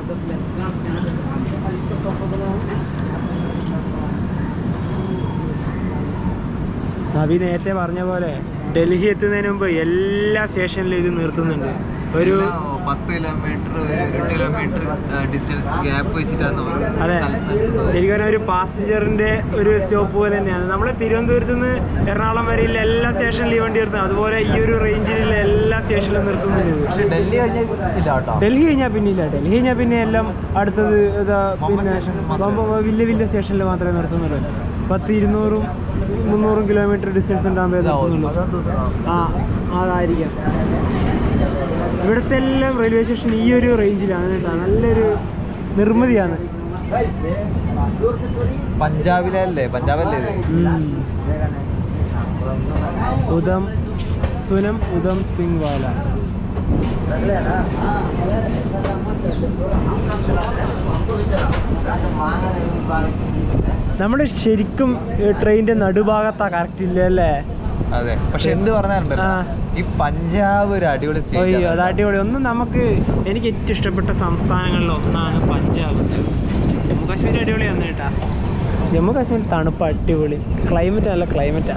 S1: നബി നേരത്തെ പറഞ്ഞ പോലെ ഡൽഹി എത്തുന്നതിന് മുമ്പ് എല്ലാ സ്റ്റേഷനിലും ഇത് നിർത്തുന്നുണ്ട് ഒരു
S2: ഒരു പത്ത് കിലോമീറ്റർ ഒരു എട്ട് കിലോമീറ്റർ ഡിസ്റ്റൻസ് ഗ്യാപ്പ് വെച്ചിട്ടാണ് ഓരോ
S1: അതെ
S2: സ്ഥലത്ത് നിർത്തുന്നത്.
S1: ശരിക്കും പറഞ്ഞാൽ ഒരു പാസഞ്ചറിന്റെ ഒരു സ്റ്റോപ്പ് പോലെ തന്നെയാണ് നമ്മൾ തിരുവനന്തപുരത്ത് നിന്ന് എറണാകുളം വരെയുള്ള എല്ലാ സ്റ്റേഷനിലും ഈ വണ്ടി നിർത്തുന്നത് അതുപോലെ ഈ ഒരു റേഞ്ചിലുള്ള എല്ലാ സ്റ്റേഷനിലും നിർത്തുന്നുണ്ട് ഇത്.
S2: പക്ഷെ ഡൽഹി കഴിഞ്ഞാൽ ഇല്ല കേട്ടോ
S1: ഡൽഹി കഴിഞ്ഞാൽ പിന്നെ ഇല്ല ഡൽഹി കഴിഞ്ഞാൽ പിന്നെ എല്ലാം അടുത്തത് ഇതാ പിന്നെ
S2: സ്റ്റേഷനിൽ മാത്രമേ
S1: ബൊമ്പ- വലിയ വലിയ സ്റ്റേഷനിൽ മാത്രമേ നിർത്തുന്നുള്ളൂ പത്ത് ഇരുന്നൂറും മുന്നൂറും കിലോമീറ്റർ ഡിസ്റ്റൻസ് ഉണ്ടാകുമ്പോൾ നിർത്തുന്നുള്ളൂ ആ അതായിരിക്കാം ഇവിടുത്തെ എല്ലാം റെയിൽവേ സ്റ്റേഷൻ ഈ ഒരു റേഞ്ചിലാണ് കേട്ടോ നല്ലൊരു നിർമ്മിതിയാണ്
S2: പഞ്ചാബിലല്ലേ പഞ്ചാബല്ലേ ഇത്
S1: ഉം. ഉദം സുനം ഉദം സിംഗ് വാല നമ്മുടെ ശരിക്കും ട്രെയിനിന്റെ നടുഭാഗത്താ കറക്റ്റ് ഇല്ല അല്ലേ
S2: അതെ പക്ഷെ എന്ത് പറഞ്ഞാലുണ്ടല്ലോ
S1: ആ.
S2: ഈ പഞ്ചാബ് ഒരു അടിപൊളി state
S1: അയ്യോ
S2: ആണ്.
S1: അത് അടിപൊളി ഒന്ന് നമുക്ക് എനിക്ക് ഏറ്റവും ഇഷ്ടപ്പെട്ട സംസ്ഥാനങ്ങളിൽ ഒന്നാണ് പഞ്ചാബ് ജമ്മു കാശ്മീർ അടിപൊളിയാണ് കേട്ടാ ജമ്മു കാശ്മീർ തണുപ്പ് അടിപൊളി ക്ലൈമറ്റ് നല്ല ക്ലൈമറ്റാ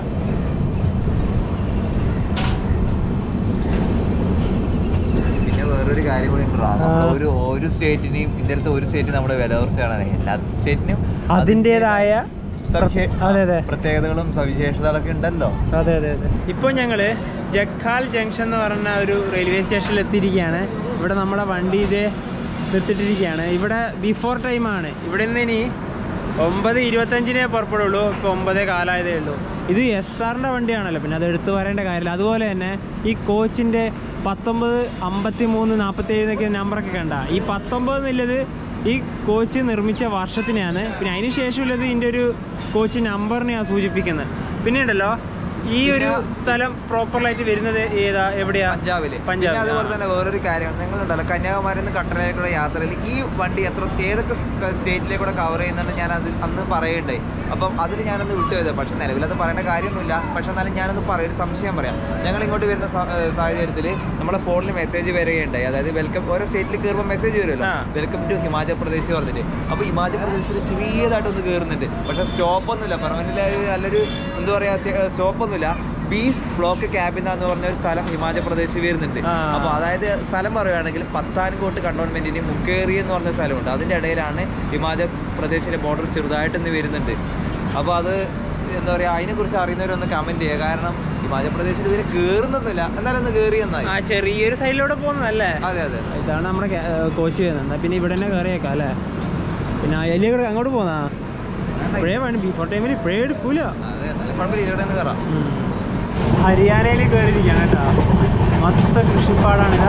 S2: പിന്നെ വേറൊരു കാര്യം കൂടി ഉണ്ടെടാ.
S1: ആ.
S2: നമ്മള് ഒരു ഒരു സ്റ്റേറ്റിനെയും ഇന്ത്യത്തെ ഒരു സ്റ്റേറ്റിനും നമ്മുടെ വില കുറച്ചാണ് എല്ലാ സ്റ്റേറ്റിനും
S1: അതിൻ്റെതായ
S2: സവിശേ-
S1: അതെ അതെ
S2: പ്രത്യേകതകളും സവിശേഷതകളൊക്കെ ഉണ്ടല്ലോ
S1: അതെ അതെ അതെ ഇപ്പോൾ ഞങ്ങൾ ജഖാൽ ജംഗ്ഷൻ എന്ന് പറഞ്ഞ ഒരു റെയിൽവേ സ്റ്റേഷനിൽ എത്തിയിരിക്കുകയാണ് ഇവിടെ നമ്മുടെ വണ്ടി ഇത് നിർത്തിട്ടിരിക്കുകയാണ് ഇവിടെ ബിഫോർ ടൈമാണ് ഇവിടെ നിന്ന് ഇനി ഒമ്പത് ഇരുപത്തഞ്ചിനേ പുറപ്പെടുള്ളൂ ഇപ്പോൾ ഒമ്പതേ കാലായതേ ഉള്ളൂ ഇത് എസ് ആറിൻ്റെ വണ്ടിയാണല്ലോ പിന്നെ അത് എടുത്തു പറയേണ്ട കാര്യമില്ല അതുപോലെ തന്നെ ഈ കോച്ചിൻ്റെ പത്തൊമ്പത് അമ്പത്തി മൂന്ന് നാൽപ്പത്തി ഏഴൊക്കെ നമ്പറൊക്കെ കണ്ട ഈ പത്തൊമ്പത് എന്നുള്ളത് ഈ കോച്ച് നിർമ്മിച്ച വർഷത്തിനെയാണ് പിന്നെ അതിന് ശേഷമുള്ളത് ഇതിൻ്റെ ഒരു കോച്ച് നമ്പറിനെയാണ് സൂചിപ്പിക്കുന്നത് പിന്നെ ഉണ്ടല്ലോ ഈ ഒരു സ്ഥലം പ്രോപ്പറായിട്ട് വരുന്നത് ഏതാ എവിടെയാ
S2: പഞ്ചാബില്
S1: പഞ്ചാബ്,
S2: പിന്നെ അതുപോലെ
S1: ആ.
S2: തന്നെ വേറൊരു കാര്യമാണ് നിങ്ങളുണ്ടല്ലോ കന്യാകുമാരി നിന്ന് കട്ടറയിലേക്കുള്ള യാത്രയിൽ ഈ വണ്ടി എത്ര ഏതൊക്കെ സ്റ്റേറ്റിലേക്കൂടെ കവർ ചെയ്യുന്നുണ്ട് ഞാൻ അത് അന്ന് പറയണ്ടായി അപ്പം അതിൽ ഞാനൊന്ന് വിട്ടുപോയത് പക്ഷെ നിലവിലത് പറയേണ്ട കാര്യമൊന്നുമില്ല പക്ഷെ എന്നാലും ഞാനൊന്ന് പറയും ഒരു സംശയം പറയാം ഞങ്ങൾ ഇങ്ങോട്ട് വരുന്ന സ- ഏഹ് സാഹചര്യത്തിൽ നമ്മുടെ ഫോണിൽ മെസ്സേജ് വരികയുണ്ടായി അതായത് വെൽക്കം ഓരോ സ്റ്റേറ്റിൽ കയറുമ്പോൾ മെസ്സേജ് വരുമല്ലോ
S1: ആ.
S2: വെൽക്കം ടു ഹിമാചൽ പ്രദേശ് പറഞ്ഞിട്ട് അപ്പോൾ ഹിമാചൽ പ്രദേശിൽ ചെറിയതായിട്ടൊന്ന് കയറുന്നുണ്ട് പക്ഷെ സ്റ്റോപ്പ് ഒന്നുമില്ല പെർമനന്റ് നല്ലൊരു എന്താ പറയുക സ്റ്റോപ്പ് ഒന്നുമില്ല ബീസ് ബ്ലോക്ക് ക്യാബിന എന്ന് പറഞ്ഞ ഒരു സ്ഥലം ഹിമാചൽ പ്രദേശിൽ വരുന്നുണ്ട്
S1: ആ.
S2: അപ്പോൾ അതായത് സ്ഥലം പറയുകയാണെങ്കിൽ പത്താൻകോട്ട് കണ്ടോൺമെന്റിന് മുക്കേറി എന്ന് പറഞ്ഞ സ്ഥലമുണ്ട് അതിന്റെ ഇടയിലാണ് ഹിമാചൽ പ്രദേശിലെ ബോർഡർ ചെറുതായിട്ടൊന്ന് വരുന്നുണ്ട് അപ്പോൾ അത് എന്താ പറയുക അതിനെക്കുറിച്ച് അറിയുന്നവരൊന്ന് കമന്റ് ചെയ്യുക കാരണം ഹിമാചൽ പ്രദേശിൽ ഇവര് കയറുന്നൊന്നുമില്ല എന്നാലും ഒന്ന് കയറി എന്നായി
S1: ആ ചെറിയൊരു സൈഡിലൂടെ പോകുന്നതല്ലേ
S2: അതെ അതെ
S1: ഇതാണ് നമ്മുടെ ക്യാ- ഏർ കോച്ച് വരുന്നത് എന്നാ പിന്നെ ഇവിടെ തന്നെ കയറിയേക്കാം അല്ലേ പിന്നെ അയലേ കൂടെ അങ്ങോട്ട് പോന്നാ ഇപ്പോഴേ വേണം ബിഫോർ ടൈമിൽ ഇപ്പോഴേ എടുക്കൂല
S2: അതെ നല്ല കുഴപ്പമില്ല ഇവിടെ നിന്ന് കയറാം
S1: ഹരിയാനയിൽ കയറിയിരിക്കുകയാണ് കേട്ടോ മൊത്ത കൃഷിപ്പാടാണിതാ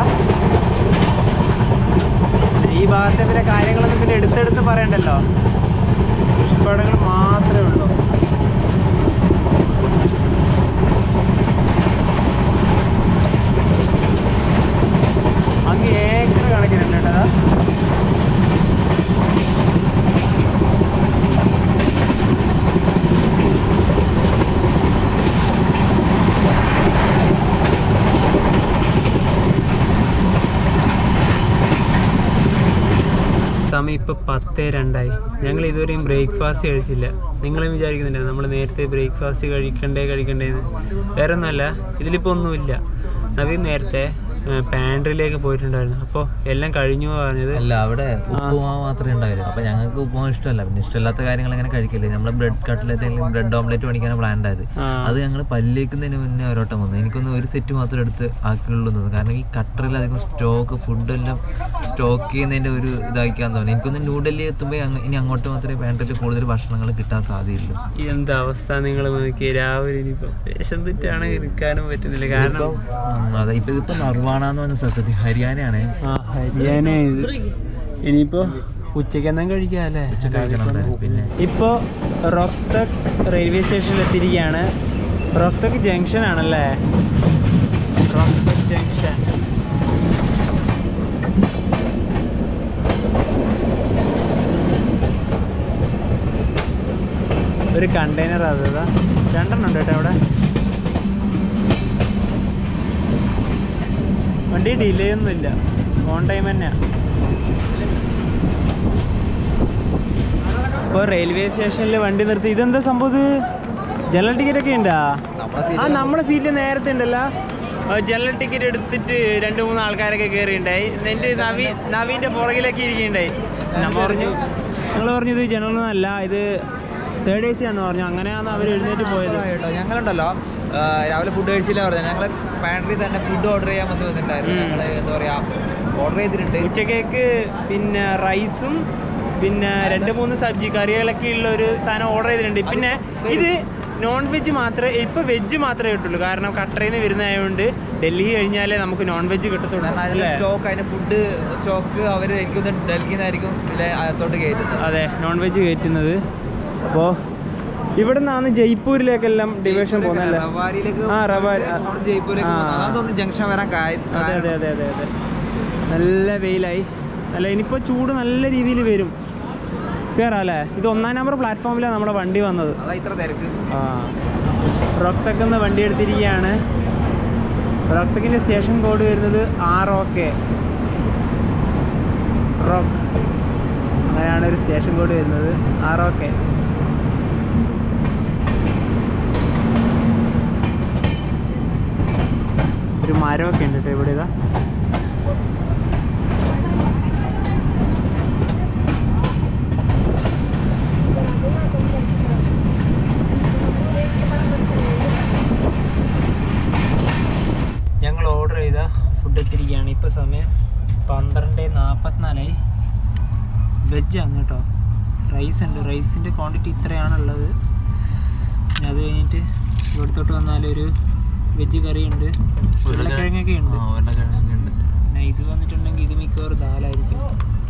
S1: ഈ ഭാഗത്തെ പിന്നെ കാര്യങ്ങളൊന്നും പിന്നെ എടുത്തെടുത്ത് പറയണ്ടല്ലോ കൃഷിപ്പാടങ്ങൾ മാത്രമേ ഉള്ളൂ അങ്ങ് ഏക്കർ കണക്കിനുണ്ട് കേട്ടോ ദാ. സമയം ഇപ്പോൾ പത്ത് രണ്ടായി ഞങ്ങൾ ഇതുവരെയും ബ്രേക്ക്ഫാസ്റ്റ് കഴിച്ചില്ല നിങ്ങളും വിചാരിക്കുന്നുണ്ട് നമ്മൾ നേരത്തെ ബ്രേക്ക്ഫാസ്റ്റ് കഴിക്കണ്ടേ കഴിക്കണ്ടേന്ന് വേറെ ഒന്നുമല്ല ഇതിലിപ്പോൾ ഒന്നുമില്ല നവീൻ നേരത്തെ പാൻട്രിയിലേക്ക് പോയിട്ടുണ്ടായിരുന്നു അപ്പോൾ എല്ലാം കഴിഞ്ഞു പറഞ്ഞത്
S2: അല്ല അവിടെ ഉപ്പുമാവ് മാത്രമേ ഉണ്ടാവില്ല അപ്പൊ ഞങ്ങൾക്ക് ഉപ്പുമാവ് ഇഷ്ടമല്ല പിന്നെ ഇഷ്ടമില്ലാത്ത കാര്യങ്ങൾ അങ്ങനെ കഴിക്കില്ലേ നമ്മൾ ബ്രെഡ് കട്ട്ലറ്റ് അല്ലെങ്കിൽ ബ്രെഡ് ഓംലെറ്റ് മേടിക്കാനാണ് പ്ലാൻ ഉണ്ടായത്
S1: ആ,
S2: അത് ഞങ്ങൾ പല്ലേക്കുന്നതിന് മുന്നേ ഒരോട്ടം വന്നു എനിക്കൊന്ന് ഒരു സെറ്റ് മാത്രം എടുത്ത് ആക്കിയുള്ളൂ എന്ന് തോന്നുന്നു കാരണം ഈ കട്ടറിൽ അധികം സ്റ്റോക്ക് ഫുഡെല്ലാം സ്റ്റോക്ക് ചെയ്യുന്നതിന്റെ ഒരു ഇതാക്കിയാന്ന് തോന്നുന്നു എനിക്കൊന്ന് ന്യൂഡൽഹി എത്തുമ്പോൾ ഇനി അങ്ങോട്ട് മാത്രമേ പാൻട്രിയിൽ കൂടുതൽ ഭക്ഷണങ്ങൾ കിട്ടാൻ സാധ്യതയുള്ളൂ
S1: എന്താ അവസ്ഥ നിങ്ങൾ നോക്കിയ രാവിലെ ഇനിയിപ്പോൾ വിശന്നിട്ടാണ് ഇരിക്കാനും പറ്റുന്നില്ല കാരണം
S2: ഉം, അതെ ഇപ്പൊ ഇതിപ്പോ നർവാണ എന്ന് പറഞ്ഞ സ്ഥലത്ത് ഹരിയാനയാണ്
S1: ആ ഹരിയാന ഇത് ഇനിയിപ്പോ ഉച്ചയ്ക്ക് എന്തെങ്കിലും കഴിക്കാം അല്ലേ
S2: കഴിക്കണം പിന്നെ
S1: ഇപ്പോ റോഹ്തക് റെയിൽവേ സ്റ്റേഷനിൽ എത്തിയിരിക്കുകയാണ് റോഹ്തക് ജംഗ്ഷൻ ആണല്ലേ റോഹ്തക് ജംഗ്ഷൻ ഒരു കണ്ടെയ്നർ അതാ രണ്ടെണ്ണം ഉണ്ട് കേട്ടോ അവിടെ വണ്ടി ഡിലേ ഒന്നുമില്ല ഓൺ ടൈം തന്നെയാ ഇപ്പോൾ റെയിൽവേ സ്റ്റേഷനിൽ വണ്ടി നിർത്തി ഇതെന്താ സംഭവം ഇത് ജനറൽ ടിക്കറ്റ് ഒക്കെ ഉണ്ടോ ആ നമ്മുടെ സീറ്റ് നേരത്തെ ഉണ്ടല്ലോ ആ, ജനറൽ ടിക്കറ്റ് എടുത്തിട്ട് രണ്ട് മൂന്ന് ആൾക്കാരൊക്കെ കയറിയിട്ടുണ്ടായി എൻ്റെ നവീൻ നവീൻ്റെ പുറകിലൊക്കെ ഇരിക്കുന്നുണ്ടായി നമ്മ പറഞ്ഞു നിങ്ങൾ പറഞ്ഞു ഇത് ജനറൽ അല്ല ഇത് തേർഡ് എ സി ആണെന്ന് പറഞ്ഞു അങ്ങനെയാണെന്ന് അവർ എഴുന്നേറ്റ് പോയത്
S2: കേട്ടോ ഞങ്ങളുണ്ടല്ലോ ആ, രാവിലെ ഫുഡ് കഴിച്ചില്ല പറഞ്ഞു ഞങ്ങൾ പാൻട്രി തന്നെ ഫുഡ് ഓർഡർ ചെയ്യാൻ വന്ന് വന്നിട്ടുണ്ടായിരുന്നു
S1: ഉം.
S2: ഞങ്ങൾ എന്താ പറയാ ഓർഡർ ചെയ്തിട്ടുണ്ട്
S1: ഉച്ചക്കേക്ക് പിന്നെ റൈസും പിന്നെ രണ്ട് മൂന്ന് സബ്ജി കറികളൊക്കെ ഉള്ള ഒരു സാധനം ഓർഡർ ചെയ്തിട്ടുണ്ട് പിന്നെ ഇത് നോൺ വെജ് മാത്രമേ ഇപ്പൊ വെജ് മാത്രമേ കിട്ടുള്ളൂ കാരണം കട്ടറിൽ നിന്ന് വരുന്നതായതുകൊണ്ട് ഡൽഹി കഴിഞ്ഞാലേ നമുക്ക് നോൺ വെജ് കിട്ടത്തുള്ളൂ
S2: കാരണം അതിന്റെ
S1: അല്ലേ
S2: സ്റ്റോക്ക് അതിന്റെ ഫുഡ് സ്റ്റോക്ക് അവർ എനിക്കൊന്ന് ഡൽഹിയിൽ നിന്നായിരിക്കും ഇതിലെ അകത്തോട്ട് കയറ്റുന്നത്
S1: അതെ നോൺ വെജ് കയറ്റുന്നത് അപ്പോൾ ഇവിടെ നിന്നാണ് ജയ്പൂരിലേക്കെല്ലാം ഡിവിഷൻ പോകുന്നല്ലേ
S2: റവാരിയിലേക്ക്
S1: ആ, റവാരി.
S2: പോകുന്നത് ജയ്പൂരിലേക്ക്
S1: ആ.
S2: പോകുന്നത് അതൊന്നും ജംഗ്ഷൻ വരാൻ കാര്യം
S1: അതെ അതെ അതെ അതെ അതെ നല്ല വെയിലായി അല്ല ഇനിയിപ്പോൾ ചൂട് നല്ല രീതിയിൽ വരും കയറാം അല്ലേ ഇത് ഒന്നാം നമ്പർ പ്ലാറ്റ്ഫോമിലാണ് നമ്മുടെ വണ്ടി വന്നത്
S2: അതാ ഇത്ര തിരക്ക്
S1: ആ റോക്തക്ക് എന്ന വണ്ടി എടുത്തിരിക്കുകയാണ് റോക്തക്കിൻ്റെ സ്റ്റേഷൻ കോഡ് വരുന്നത് ആർ ഒ കെ റോക്ക് അങ്ങനെയാണ് ഒരു സ്റ്റേഷൻ കോഡ് വരുന്നത് ആർ ഒ കെ ഒരു മരമൊക്കെ ഉണ്ട് കേട്ടോ ഇവിടെ ഇതാ ഞങ്ങൾ ഓർഡർ ചെയ്ത ഫുഡ് എത്തിയിരിക്കുകയാണ് ഇപ്പോൾ സമയം പന്ത്രണ്ട് നാൽപ്പത്തിനാലായി വെജാണ് കേട്ടോ റൈസ് ഉണ്ട് റൈസിൻ്റെ ക്വാണ്ടിറ്റി ഇത്രയാണുള്ളത് പിന്നെ അത് കഴിഞ്ഞിട്ട് ഇവിടത്തോട്ട് വന്നാൽ ഒരു വെജ് കറി ഉണ്ട് ഉരുളക്കിഴങ്ങൊക്കെ ഉണ്ട്
S2: ആ, ഉരുളക്കിഴങ്ങൊക്കെ ഉണ്ട്
S1: പിന്നെ ഇത് വന്നിട്ടുണ്ടെങ്കിൽ ഇത് മിക്കവാറും ദാലായിരിക്കും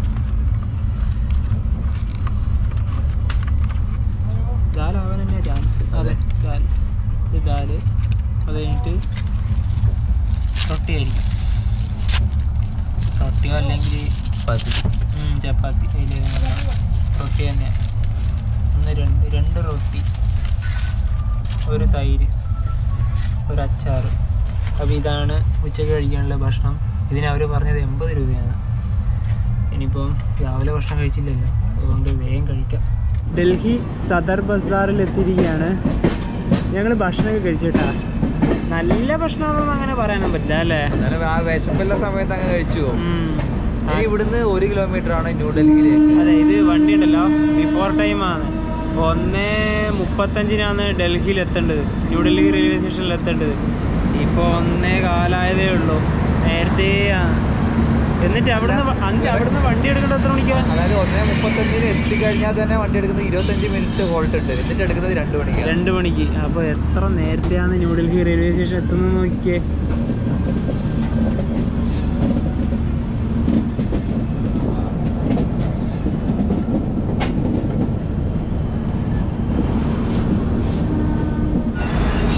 S1: ദാലാവാൻ തന്നെയാ ചാൻസ് അതെ ദാൽ ഇത് ദാല് അത് കഴിഞ്ഞിട്ട് റൊട്ടി ആയിരിക്കും റൊട്ടിയോ അല്ലെങ്കിൽ
S2: ചപ്പാത്തി
S1: ഉം, ചപ്പാത്തി അതിലേതെങ്കിലും റൊട്ടി തന്നെ ഒന്ന് രണ്ട് രണ്ട് റൊട്ടി ഒരു തൈര് ഒരു അച്ചാറ് അപ്പോൾ ഇതാണ് ഉച്ചയ്ക്ക് കഴിക്കാനുള്ള ഭക്ഷണം ഇതിന് അവർ പറഞ്ഞത് എൺപത് രൂപയാണ് ഇനിയിപ്പം രാവിലെ ഭക്ഷണം കഴിച്ചില്ലല്ലോ അതുകൊണ്ട് വേഗം കഴിക്കാം ഡൽഹി സദർ ബസാറിൽ എത്തിയിരിക്കുകയാണ് ഞങ്ങൾ ഭക്ഷണമൊക്കെ കഴിച്ചിട്ടാ നല്ല ഭക്ഷണമാണെന്നൊന്നും അങ്ങനെ പറയാനും പറ്റില്ല അല്ലേ
S2: എന്നാലും ആ വിശപ്പുള്ള സമയത്ത് അങ്ങ് കഴിച്ചു പോകും
S1: ഉം.
S2: ഇനി ഇവിടുന്ന് ഒരു കിലോമീറ്റർ ആണ് ന്യൂഡൽഹിയിലേക്ക്
S1: അതെ ഇത് വണ്ടി ഉണ്ടല്ലോ ബിഫോർ ടൈം ആണ് ഒന്ന് മുപ്പത്തഞ്ചിനാണ് ഡൽഹിയിൽ എത്തേണ്ടത് ന്യൂഡൽഹി റെയിൽവേ സ്റ്റേഷനിൽ എത്തേണ്ടത് ഇപ്പോൾ ഒന്നേ കാലായതേ ഉള്ളൂ നേരത്തെ ആണ്. എന്നിട്ട് അവിടുന്ന് വ- അഞ്ച് അവിടുന്ന് വണ്ടി എടുക്കേണ്ട എത്ര മണിക്കാ
S2: അതായത് ഒന്നേ മുപ്പത്തഞ്ചിന് എത്തിക്കഴിഞ്ഞാൽ തന്നെ വണ്ടി എടുക്കുന്നത് ഇരുപത്തഞ്ച് മിനിറ്റ് ഹോൾട്ട് ഉണ്ട് എന്നിട്ട് എടുക്കുന്നത് രണ്ട് മണിക്ക്
S1: രണ്ട് മണിക്ക് അപ്പോൾ എത്ര നേരത്തെയാണ് ന്യൂഡൽഹി റെയിൽവേ സ്റ്റേഷൻ എത്തുന്നത് നോക്കിയേ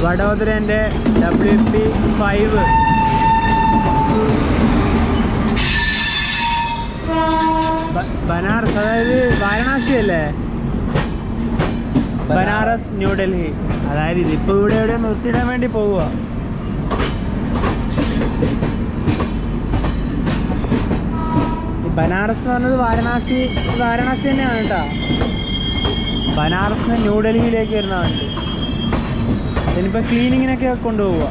S1: വഡോദരൻ്റെ ഡബ്ല്യു പി ഫൈവ് ബനാറസ് അതായത് വാരണാസി അല്ലേ ബനാറസ് ന്യൂഡൽഹി അതായത് ഇതിപ്പോ ഇവിടെ എവിടെ നിർത്തിയിടാൻ വേണ്ടി പോവുക ഈ ബനാറസ് എന്ന് പറഞ്ഞത് വാരണാസി വാരണാസി തന്നെയാണ് കേട്ടോ ബനാറസ് ന്യൂഡൽഹിയിലേക്ക് വരുന്ന വണ്ടി ഇതിനിപ്പോ ക്ലീനിങ്ങിനൊക്കെ കൊണ്ടുപോവുക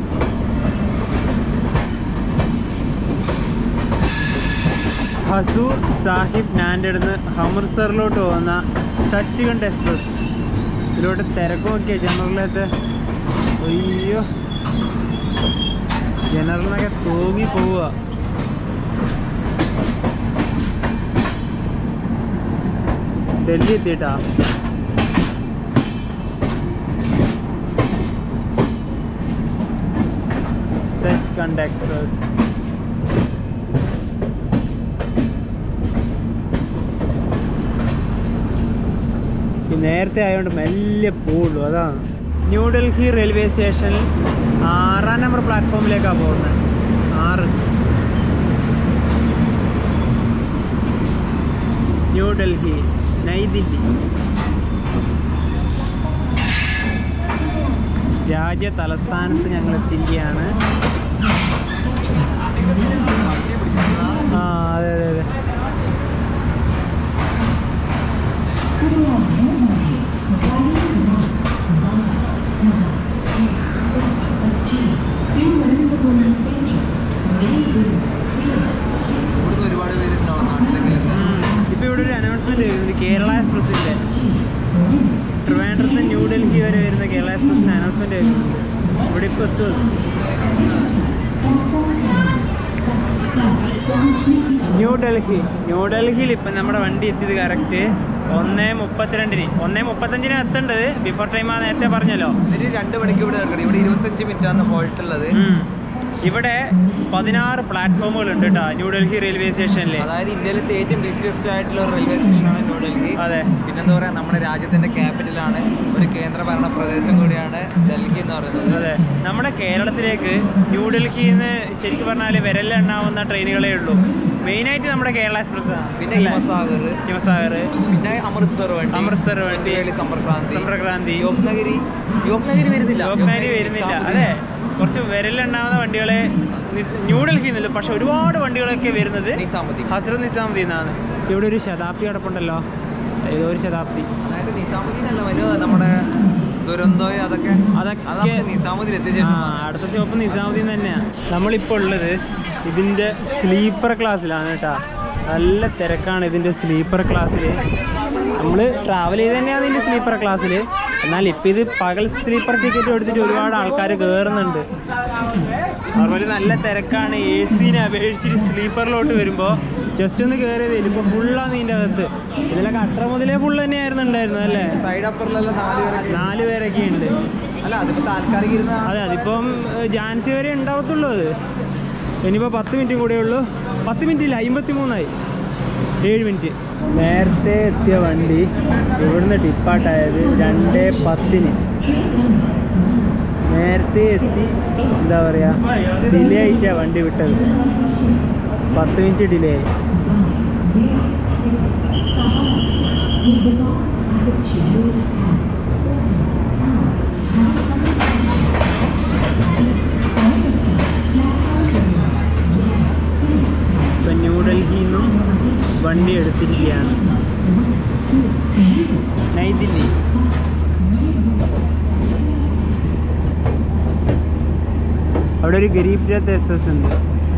S1: ഹസൂർ സാഹിബ് നാൻഡടുന്ന് അമൃത്സറിലോട്ട് പോകുന്ന സച്ച് ഗണ്ട് എക്സ്പ്രസ് ഇതിലോട്ട് തിരക്കുമൊക്കെ ജനറലിലത്തെ അയ്യോ ജനറലിനൊക്കെ തൂങ്ങി പോവുക ഡൽഹി എത്തിയിട്ടാ സച്ച് ഗണ്ട് എക്സ്പ്രസ് ഈ നേരത്തെ ആയതുകൊണ്ട് മെല്ലെ പോവുള്ളൂ അതാണ് ന്യൂഡൽഹി റെയിൽവേ സ്റ്റേഷനിൽ ആറാം നമ്പർ പ്ലാറ്റ്ഫോമിലേക്കാണ് പോകുന്നത് ആറ് ന്യൂഡൽഹി നൈദില്ലി രാജ്യ തലസ്ഥാനത്ത് ഞങ്ങൾ എത്തിയിരിക്കുകയാണ് ആ അതെ അതെ അതെ
S2: ഇവിടുന്ന് ഒരുപാട് പേരുണ്ടാവും നാട്ടിലൊക്കെ
S1: ഇപ്പൊ ഇവിടെ ഒരു അനൗൺസ്മെന്റ് വരുന്നത് കേരള എക്സ്പ്രസിന്റെ ട്രിവാൻഡ്രത്ത് ന്യൂഡൽഹി വരെ വരുന്ന കേരള എക്സ്പ്രസിന്റെ അനൗൺസ്മെന്റ് വരുന്നുണ്ട് ഇവിടെ ഇപ്പൊ എത്തും ന്യൂഡൽഹി ന്യൂഡൽഹിയിൽ ഇപ്പം നമ്മുടെ വണ്ടി എത്തിയത് കറക്റ്റ് ഒന്ന് മുപ്പത്തിരണ്ടിന് ഒന്ന് മുപ്പത്തഞ്ചിന് എത്തേണ്ടത് ബിഫോർ ടൈം ആ നേരത്തെ പറഞ്ഞല്ലോ
S2: എന്നിട്ട് രണ്ട് മണിക്ക് ഇവിടെ ഇറങ്ങണം ഇവിടെ ഇരുപത്തഞ്ച് മിനിറ്റ് ആണ് ഹോൾട്ട് ഉള്ളത്
S1: ഉം. ഇവിടെ പതിനാറ് പ്ലാറ്റ്ഫോമുകൾ ഉണ്ട് കേട്ടോ ന്യൂഡൽഹി റെയിൽവേ സ്റ്റേഷനിൽ
S2: അതായത് ഇന്ത്യയിലത്തെ ഏറ്റവും ബിസിയസ്റ്റ് ആയിട്ടുള്ള റെയിൽവേ സ്റ്റേഷനാണ് ന്യൂഡൽഹി
S1: അതെ
S2: പിന്നെന്താ പറയാ നമ്മുടെ രാജ്യത്തിന്റെ ക്യാപിറ്റലാണ് ഒരു കേന്ദ്ര ഭരണ പ്രദേശം കൂടിയാണ് ഡൽഹി എന്ന് പറയുന്നത്
S1: അതെ നമ്മുടെ കേരളത്തിലേക്ക് ന്യൂഡൽഹിയിൽ നിന്ന് ശരിക്കും പറഞ്ഞാൽ വിരലെണ്ണാവുന്ന ട്രെയിനുകളേ ഉള്ളൂ മെയിനായിട്ട് നമ്മുടെ കേരള എക്സ്പ്രസ് ആണ്
S2: പിന്നെ ഹിമസാഗർ
S1: ഹിമസാഗർ
S2: പിന്നെ അമൃത്സർ വണ്ടി
S1: അമൃത്സർ വണ്ടി
S2: കൊച്ചുവേളി സമ്പർക്രാന്തി
S1: സമ്പ്രക്രാന്തി
S2: യോഗ്നഗിരി യോഗ്നഗിരി വരുന്നില്ല
S1: ലോക്നാരി വരുന്നില്ല അതെ കുറച്ച് വിരലുണ്ടാവുന്ന വണ്ടികളെ നിസ്- ന്യൂഡൽഹിയിൽ നിന്നില്ല പക്ഷെ ഒരുപാട് വണ്ടികളൊക്കെ വരുന്നത്
S2: നിസാമുദ്ദീൻ
S1: ഹസ്രത് നിസാമുദ്ദീൻ എന്നാണ് ഇവിടെ ഒരു ശതാബ്ദി കിടപ്പുണ്ടല്ലോ ഏതോ ഒരു ശതാബ്ദി
S2: അതായത് നിസാമുദ്ദീൻ അല്ല വരും നമ്മുടെ ദുരന്തോയോ അതൊക്കെ അത്
S1: അതൊക്കെ
S2: നമുക്ക് നിസാമുദ്ദീൻ
S1: ആ
S2: എത്തിച്ചേരണം
S1: അടുത്ത സ്റ്റോപ്പ് നിസാമുദ്ദീൻ തന്നെയാണ് നമ്മളിപ്പോൾ ഉള്ളത് ഇതിൻ്റെ സ്ലീപ്പർ ക്ലാസ്സിലാണ് കേട്ടോ നല്ല തിരക്കാണ് ഇതിൻ്റെ സ്ലീപ്പർ ക്ലാസ്സിൽ നമ്മൾ ട്രാവൽ ചെയ്ത് തന്നെയാണ് ഇതിൻ്റെ സ്ലീപ്പർ ക്ലാസ്സിൽ എന്നാൽ ഇപ്പം ഇത് പകൽ സ്ലീപ്പർ ടിക്കറ്റ് എടുത്തിട്ട് ഒരുപാട് ആൾക്കാർ കയറുന്നുണ്ട് നോർമലി നല്ല തിരക്കാണ് എ സിനെ അപേക്ഷിച്ചിട്ട് സ്ലീപ്പറിലോട്ട് വരുമ്പോൾ ജസ്റ്റ് ഒന്ന് കയറിയതേ ഇപ്പോൾ ഫുള്ളാണ് ഇതിൻ്റെ അകത്ത് ഇതിലൊക്കെ അത്ര മുതലേ ഫുൾ തന്നെയായിരുന്നു ഉണ്ടായിരുന്നത് അല്ലേ
S2: സൈഡ് അപ്പറിലെല്ലാം നാല് പേരൊക്കെ
S1: നാല് പേരൊക്കെ ഉണ്ട്
S2: അല്ല അതിപ്പോ താൽക്കാലിക ഇരുന്ന
S1: അതെ അതിപ്പം ഏഹ്, ജാൻസി വരെ ഉണ്ടാവത്തുള്ളൂ അത് ഇനിയിപ്പോൾ പത്ത് മിനിറ്റും കൂടെ ഉള്ളൂ പത്ത് മിനിറ്റ് ഇല്ല അമ്പത്തി മൂന്നായി ഏഴ് മിനിറ്റ് നേരത്തെ എത്തിയ വണ്ടി ഇവിടുന്ന് ഡിപ്പാട്ടായത് രണ്ട് പത്തിന് നേരത്തെ എത്തി എന്താ പറയുക ഡിലേ ആയിട്ടാണ് വണ്ടി വിട്ടത് പത്ത് മിനിറ്റ് ഡിലേ ആയി ഇപ്പം ന്യൂഡൽഹിയിൽ നിന്നും വണ്ടി എടുത്തിരിക്കുകയാണ് നൈദില്ലി അവിടെ ഒരു ഗരീബ് രഥ് എക്സ്പ്രസ് ഉണ്ട്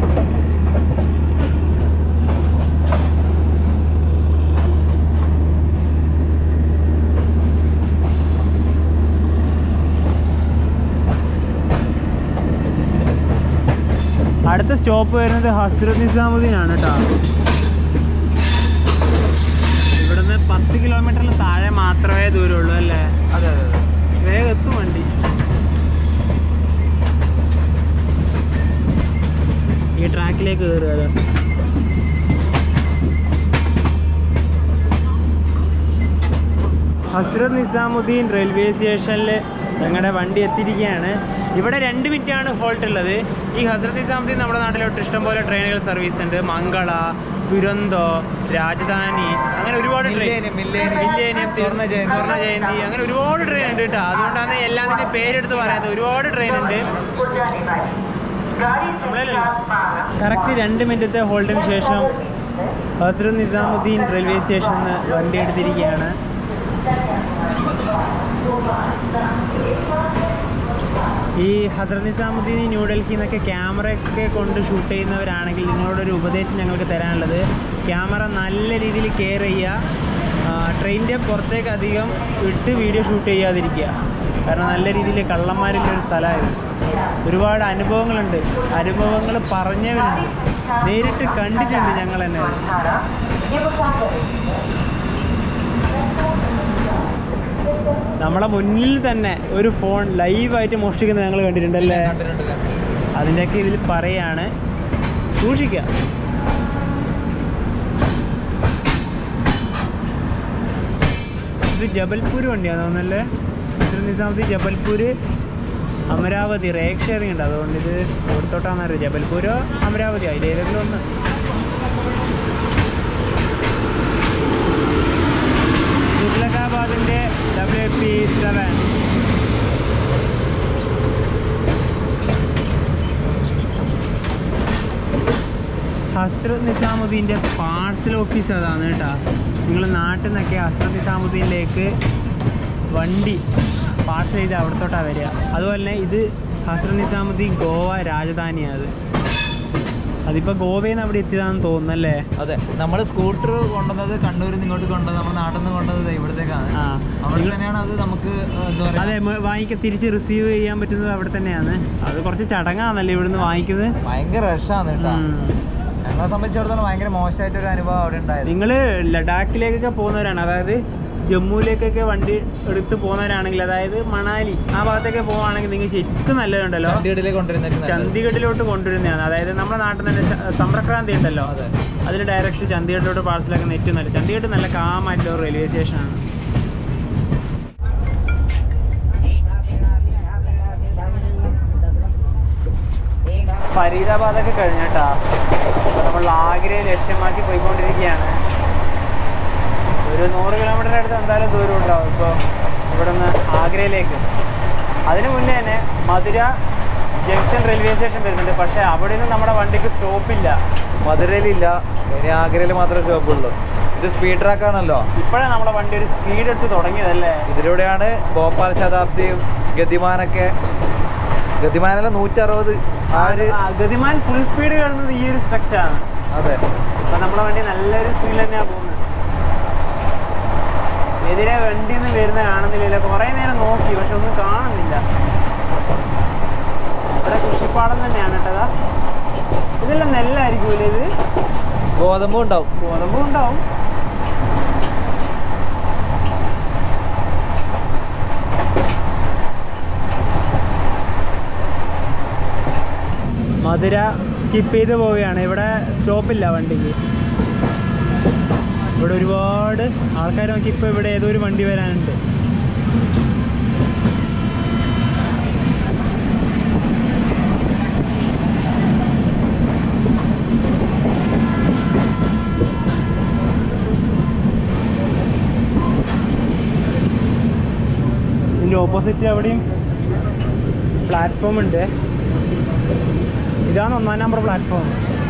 S1: അടുത്ത സ്റ്റോപ്പ് വരുന്നത് ഹസ്രത് നിസാമുദ്ദീൻ ആണ് കേട്ടോ ഇവിടുന്ന് പത്ത് കിലോമീറ്ററിന് താഴെ മാത്രമേ ദൂരമുള്ളൂ അല്ലേ
S2: അതെ അതെ അതെ
S1: വേഗം എത്തും വണ്ടി ഈ ട്രാക്കിലേക്ക് കയറുക അതെ ഹസ്രത് നിസാമുദ്ദീൻ റെയിൽവേ സ്റ്റേഷനിൽ ഞങ്ങളുടെ വണ്ടി എത്തിയിരിക്കുകയാണ് ഇവിടെ രണ്ട് മിനിറ്റാണ് ഹോൾട്ട് ഉള്ളത് ഈ ഹസ്രത് നിസാമുദ്ദീൻ നമ്മുടെ നാട്ടിലോട്ട് ഇഷ്ടംപോലെ ട്രെയിനുകൾ സർവീസ് ഉണ്ട് മംഗള ദുരന്തോ രാജധാനി അങ്ങനെ ഒരുപാട് ട്രെയിൻ
S2: മില്ലേനിയം, മില്ലേനിയം,
S1: മില്ലേനിയം
S2: സ്വർണ്ണ ജയന്തി.
S1: സ്വർണ്ണ ജയന്തി അങ്ങനെ ഒരുപാട് ട്രെയിൻ ഉണ്ട് കേട്ടോ അതുകൊണ്ടാണ് എല്ലാത്തിൻ്റെ പേരെടുത്ത് പറയാത്തത് ഒരുപാട് ട്രെയിൻ ഉണ്ട് കറക്റ്റ് രണ്ട് മിനിറ്റത്തെ ഹോൾഡിന് ശേഷം ഹസ്രത് നിസാമുദ്ദീൻ റെയിൽവേ സ്റ്റേഷനിൽ നിന്ന് വണ്ടി എടുത്തിരിക്കുകയാണ് ഈ ഹസ്രത് നിസാമുദ്ദീൻ ന്യൂഡൽഹിയിൽ നിന്നൊക്കെ ക്യാമറയൊക്കെ കൊണ്ട് ഷൂട്ട് ചെയ്യുന്നവരാണെങ്കിൽ നിങ്ങളോടൊരു ഉപദേശം ഞങ്ങൾക്ക് തരാനുള്ളത് ക്യാമറ നല്ല രീതിയിൽ കെയർ ചെയ്യുക ട്രെയിനിൻ്റെ പുറത്തേക്ക് അധികം ഇട്ട് വീഡിയോ ഷൂട്ട് ചെയ്യാതിരിക്കുക കാരണം നല്ല രീതിയിൽ കള്ളന്മാരുള്ള ഒരു സ്ഥലമായത് ഒരുപാട് അനുഭവങ്ങളുണ്ട് അനുഭവങ്ങൾ പറഞ്ഞവരുണ്ട് നേരിട്ട് കണ്ടിട്ടുണ്ട് ഞങ്ങൾ തന്നെ നമ്മളെ മുന്നിൽ തന്നെ ഒരു ഫോൺ ലൈവായിട്ട് മോഷ്ടിക്കുന്നത് ഞങ്ങൾ കണ്ടിട്ടുണ്ടല്ലേ
S2: കണ്ടിട്ടുണ്ട്, കണ്ടിട്ടുണ്ട്.
S1: അതിൻ്റെയൊക്കെ ഇതിൽ പറയാണ് സൂക്ഷിക്കുക ഇത് ജബൽപൂർ വണ്ടിയാന്ന് തോന്നുന്നല്ലേ മിസ്റ്റർ നിസാമത്തി ജബൽപൂർ അമരാവതി റേക്ക് ഷെയറിംഗ് ഉണ്ട് അതുകൊണ്ട് ഇത് എവിടത്തോട്ടാണെന്നറിയാം ജബൽപൂരോ അമരാവതിയോ അതിലേതെങ്കിലും ഒന്ന് തുഗ്ലക്കാബാദിൻ്റെ ഡബ്ല്യു പി സെവൻ ഹസ്രത് നിസാമുദ്ദീൻ്റെ പാർസൽ ഓഫീസ് അതാണ് കേട്ടോ നിങ്ങൾ നാട്ടിൽ നിന്നൊക്കെ ഹസ്രത് നിസാമുദ്ദീനിലേക്ക് വണ്ടി പാർസൽ ചെയ്ത് അവിടത്തോട്ടാണ് വരിക അതുപോലെ തന്നെ ഇത് ഹസ്രത് നിസാമുദ്ദീൻ ഗോവ രാജധാനിയാണ് അത് അതിപ്പോൾ ഗോവയിൽ നിന്ന് അവിടെ എത്തിയതാണെന്ന് തോന്നുന്നല്ലേ
S2: അതെ നമ്മൾ സ്കൂട്ടർ കൊണ്ടുവന്നത് കണ്ണൂരിൽ നിന്ന് ഇങ്ങോട്ട് കൊണ്ടുവന്നത് നമ്മുടെ നാട്ടിൽ നിന്ന് കൊണ്ടുവന്നത് ഇവിടത്തേക്കാണ്
S1: ആ
S2: അവിടെ തന്നെയാണ് അത് നമുക്ക് എന്താ പറയാ
S1: അതെ മ- വാങ്ങിക്ക തിരിച്ച് റിസീവ് ചെയ്യാൻ പറ്റുന്നത് അവിടെ തന്നെയാണ് അത് കുറച്ച് ചടങ്ങാണല്ലേ ഇവിടുന്ന് വാങ്ങിക്കുന്നത്
S2: ഭയങ്കര റഷാണ് കേട്ടോ
S1: ഉം.
S2: ഞങ്ങളെ സംബന്ധിച്ചിടത്തോളം ഭയങ്കര മോശമായിട്ടൊരു അനുഭവം അവിടെ ഉണ്ടായത്
S1: നിങ്ങൾ ലഡാക്കിലേക്കൊക്കെ പോകുന്നവരാണ് അതായത് ജമ്മുവിലേക്കൊക്കെ വണ്ടി എടുത്ത് പോകുന്നവരാണെങ്കിൽ അതായത് മണാലി ആ ഭാഗത്തൊക്കെ പോവുകയാണെങ്കിൽ നിങ്ങൾ ശരിക്കും നല്ലതുണ്ടല്ലോ
S2: ചണ്ഡീഗഡിലേക്ക് കൊണ്ടുവരുന്നതായിരിക്കും നല്ലത്.
S1: ചണ്ഡീഗഡിലോട്ട് കൊണ്ടുവരുന്നതാണ് അതായത് നമ്മുടെ നാട്ടിൽ തന്നെ ച- സമ്പർക്രാന്തി ഉണ്ടല്ലോ
S2: അതെ.
S1: അതിൽ ഡയറക്റ്റ് ചണ്ഡീഗഡിലോട്ട് പാഴ്സലൊക്കെ ഏറ്റവും നല്ല ചണ്ഡീഗഡ് നല്ല കാമായിട്ടുള്ള ഒരു റെയിൽവേ സ്റ്റേഷനാണ് ഫരീദാബാദൊക്കെ കഴിഞ്ഞിട്ടാ നമ്മൾ ആഗ്രയെ ലക്ഷ്യമാക്കി പോയിക്കൊണ്ടിരിക്കുകയാണ് ഒരു നൂറ് കിലോമീറ്ററിൻ്റെ അടുത്ത് എന്തായാലും ദൂരം ഉണ്ടാവും ഇപ്പോൾ ഇവിടെ നിന്ന് ആഗ്രയിലേക്ക് അതിന് മുന്നേ തന്നെ മധുര ജംഗ്ഷൻ റെയിൽവേ സ്റ്റേഷൻ വരുന്നുണ്ട് പക്ഷേ അവിടെ നിന്ന് നമ്മുടെ വണ്ടിക്ക് സ്റ്റോപ്പില്ല
S2: മധുരയിലില്ല ഇനി ആഗ്രയിൽ മാത്രമേ ഷോപ്പുള്ളൂ ഇത് സ്പീഡ് ട്രാക്ക് ആണല്ലോ
S1: ഇപ്പോഴാണ് നമ്മുടെ വണ്ടി ഒരു സ്പീഡ് എടുത്ത് തുടങ്ങിയതല്ലേ
S2: ഇതിലൂടെയാണ് ഭോപ്പാൽ ശതാബ്ദിയും ഗതിമാനൊക്കെ ഗതിമാനല്ല നൂറ്ററുപത് ആ ഒരു
S1: ആ, ഗതിമാൻ ഫുൾ സ്പീഡ് കാണുന്നത് ഈ ഒരു സ്ട്രക്ചറാണ്
S2: അതെ
S1: അപ്പം നമ്മുടെ വണ്ടി നല്ലൊരു സ്പീഡിൽ തന്നെയാണ് പോകുന്നത് എതിരെ വണ്ടി ഒന്നും വരുന്ന കാണുന്നില്ല കുറേ നേരം നോക്കി പക്ഷെ ഒന്നും കാണുന്നില്ല ഇവിടെ കൃഷിപ്പാടം തന്നെയാണ് കേട്ടതാ ഇതെല്ലാം നെല്ലായിരിക്കൂലേ ഇത്
S2: ഗോതമ്പും ഉണ്ടാവും
S1: ഗോതമ്പും ഉണ്ടാവും മധുര സ്കിപ്പ് ചെയ്ത് പോവുകയാണ് ഇവിടെ സ്റ്റോപ്പില്ല വണ്ടിക്ക് ഇവിടെ ഒരുപാട് ആൾക്കാർ നോക്കി ഇപ്പോൾ ഇവിടെ ഏതോ ഒരു വണ്ടി വരാനുണ്ട് ഇതിൻ്റെ ഓപ്പോസിറ്റ് അവിടെയും പ്ലാറ്റ്ഫോം ഉണ്ട് ഇതാണ് ഒന്നാം നമ്പർ പ്ലാറ്റ്ഫോം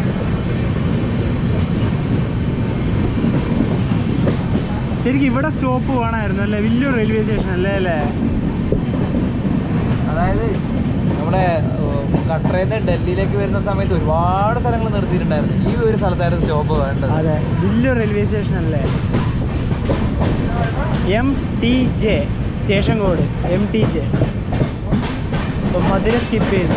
S1: ശരിക്കും ഇവിടെ സ്റ്റോപ്പ് വേണമായിരുന്നു അല്ലേ വലിയൊരു റെയിൽവേ സ്റ്റേഷൻ അല്ലേ അല്ലേ
S2: അതായത് നമ്മുടെ കട്ടറയിൽ നിന്ന് ഡൽഹിയിലേക്ക് വരുന്ന സമയത്ത് ഒരുപാട് സ്ഥലങ്ങൾ നിർത്തിയിട്ടുണ്ടായിരുന്നു ഈ ഒരു സ്ഥലത്തായിരുന്നു സ്റ്റോപ്പ് വേണ്ടത്
S1: അതെ വലിയൊരു റെയിൽവേ സ്റ്റേഷൻ അല്ലേ M T J station code M T J അപ്പം മധുര സ്കിപ്പ് ചെയ്തു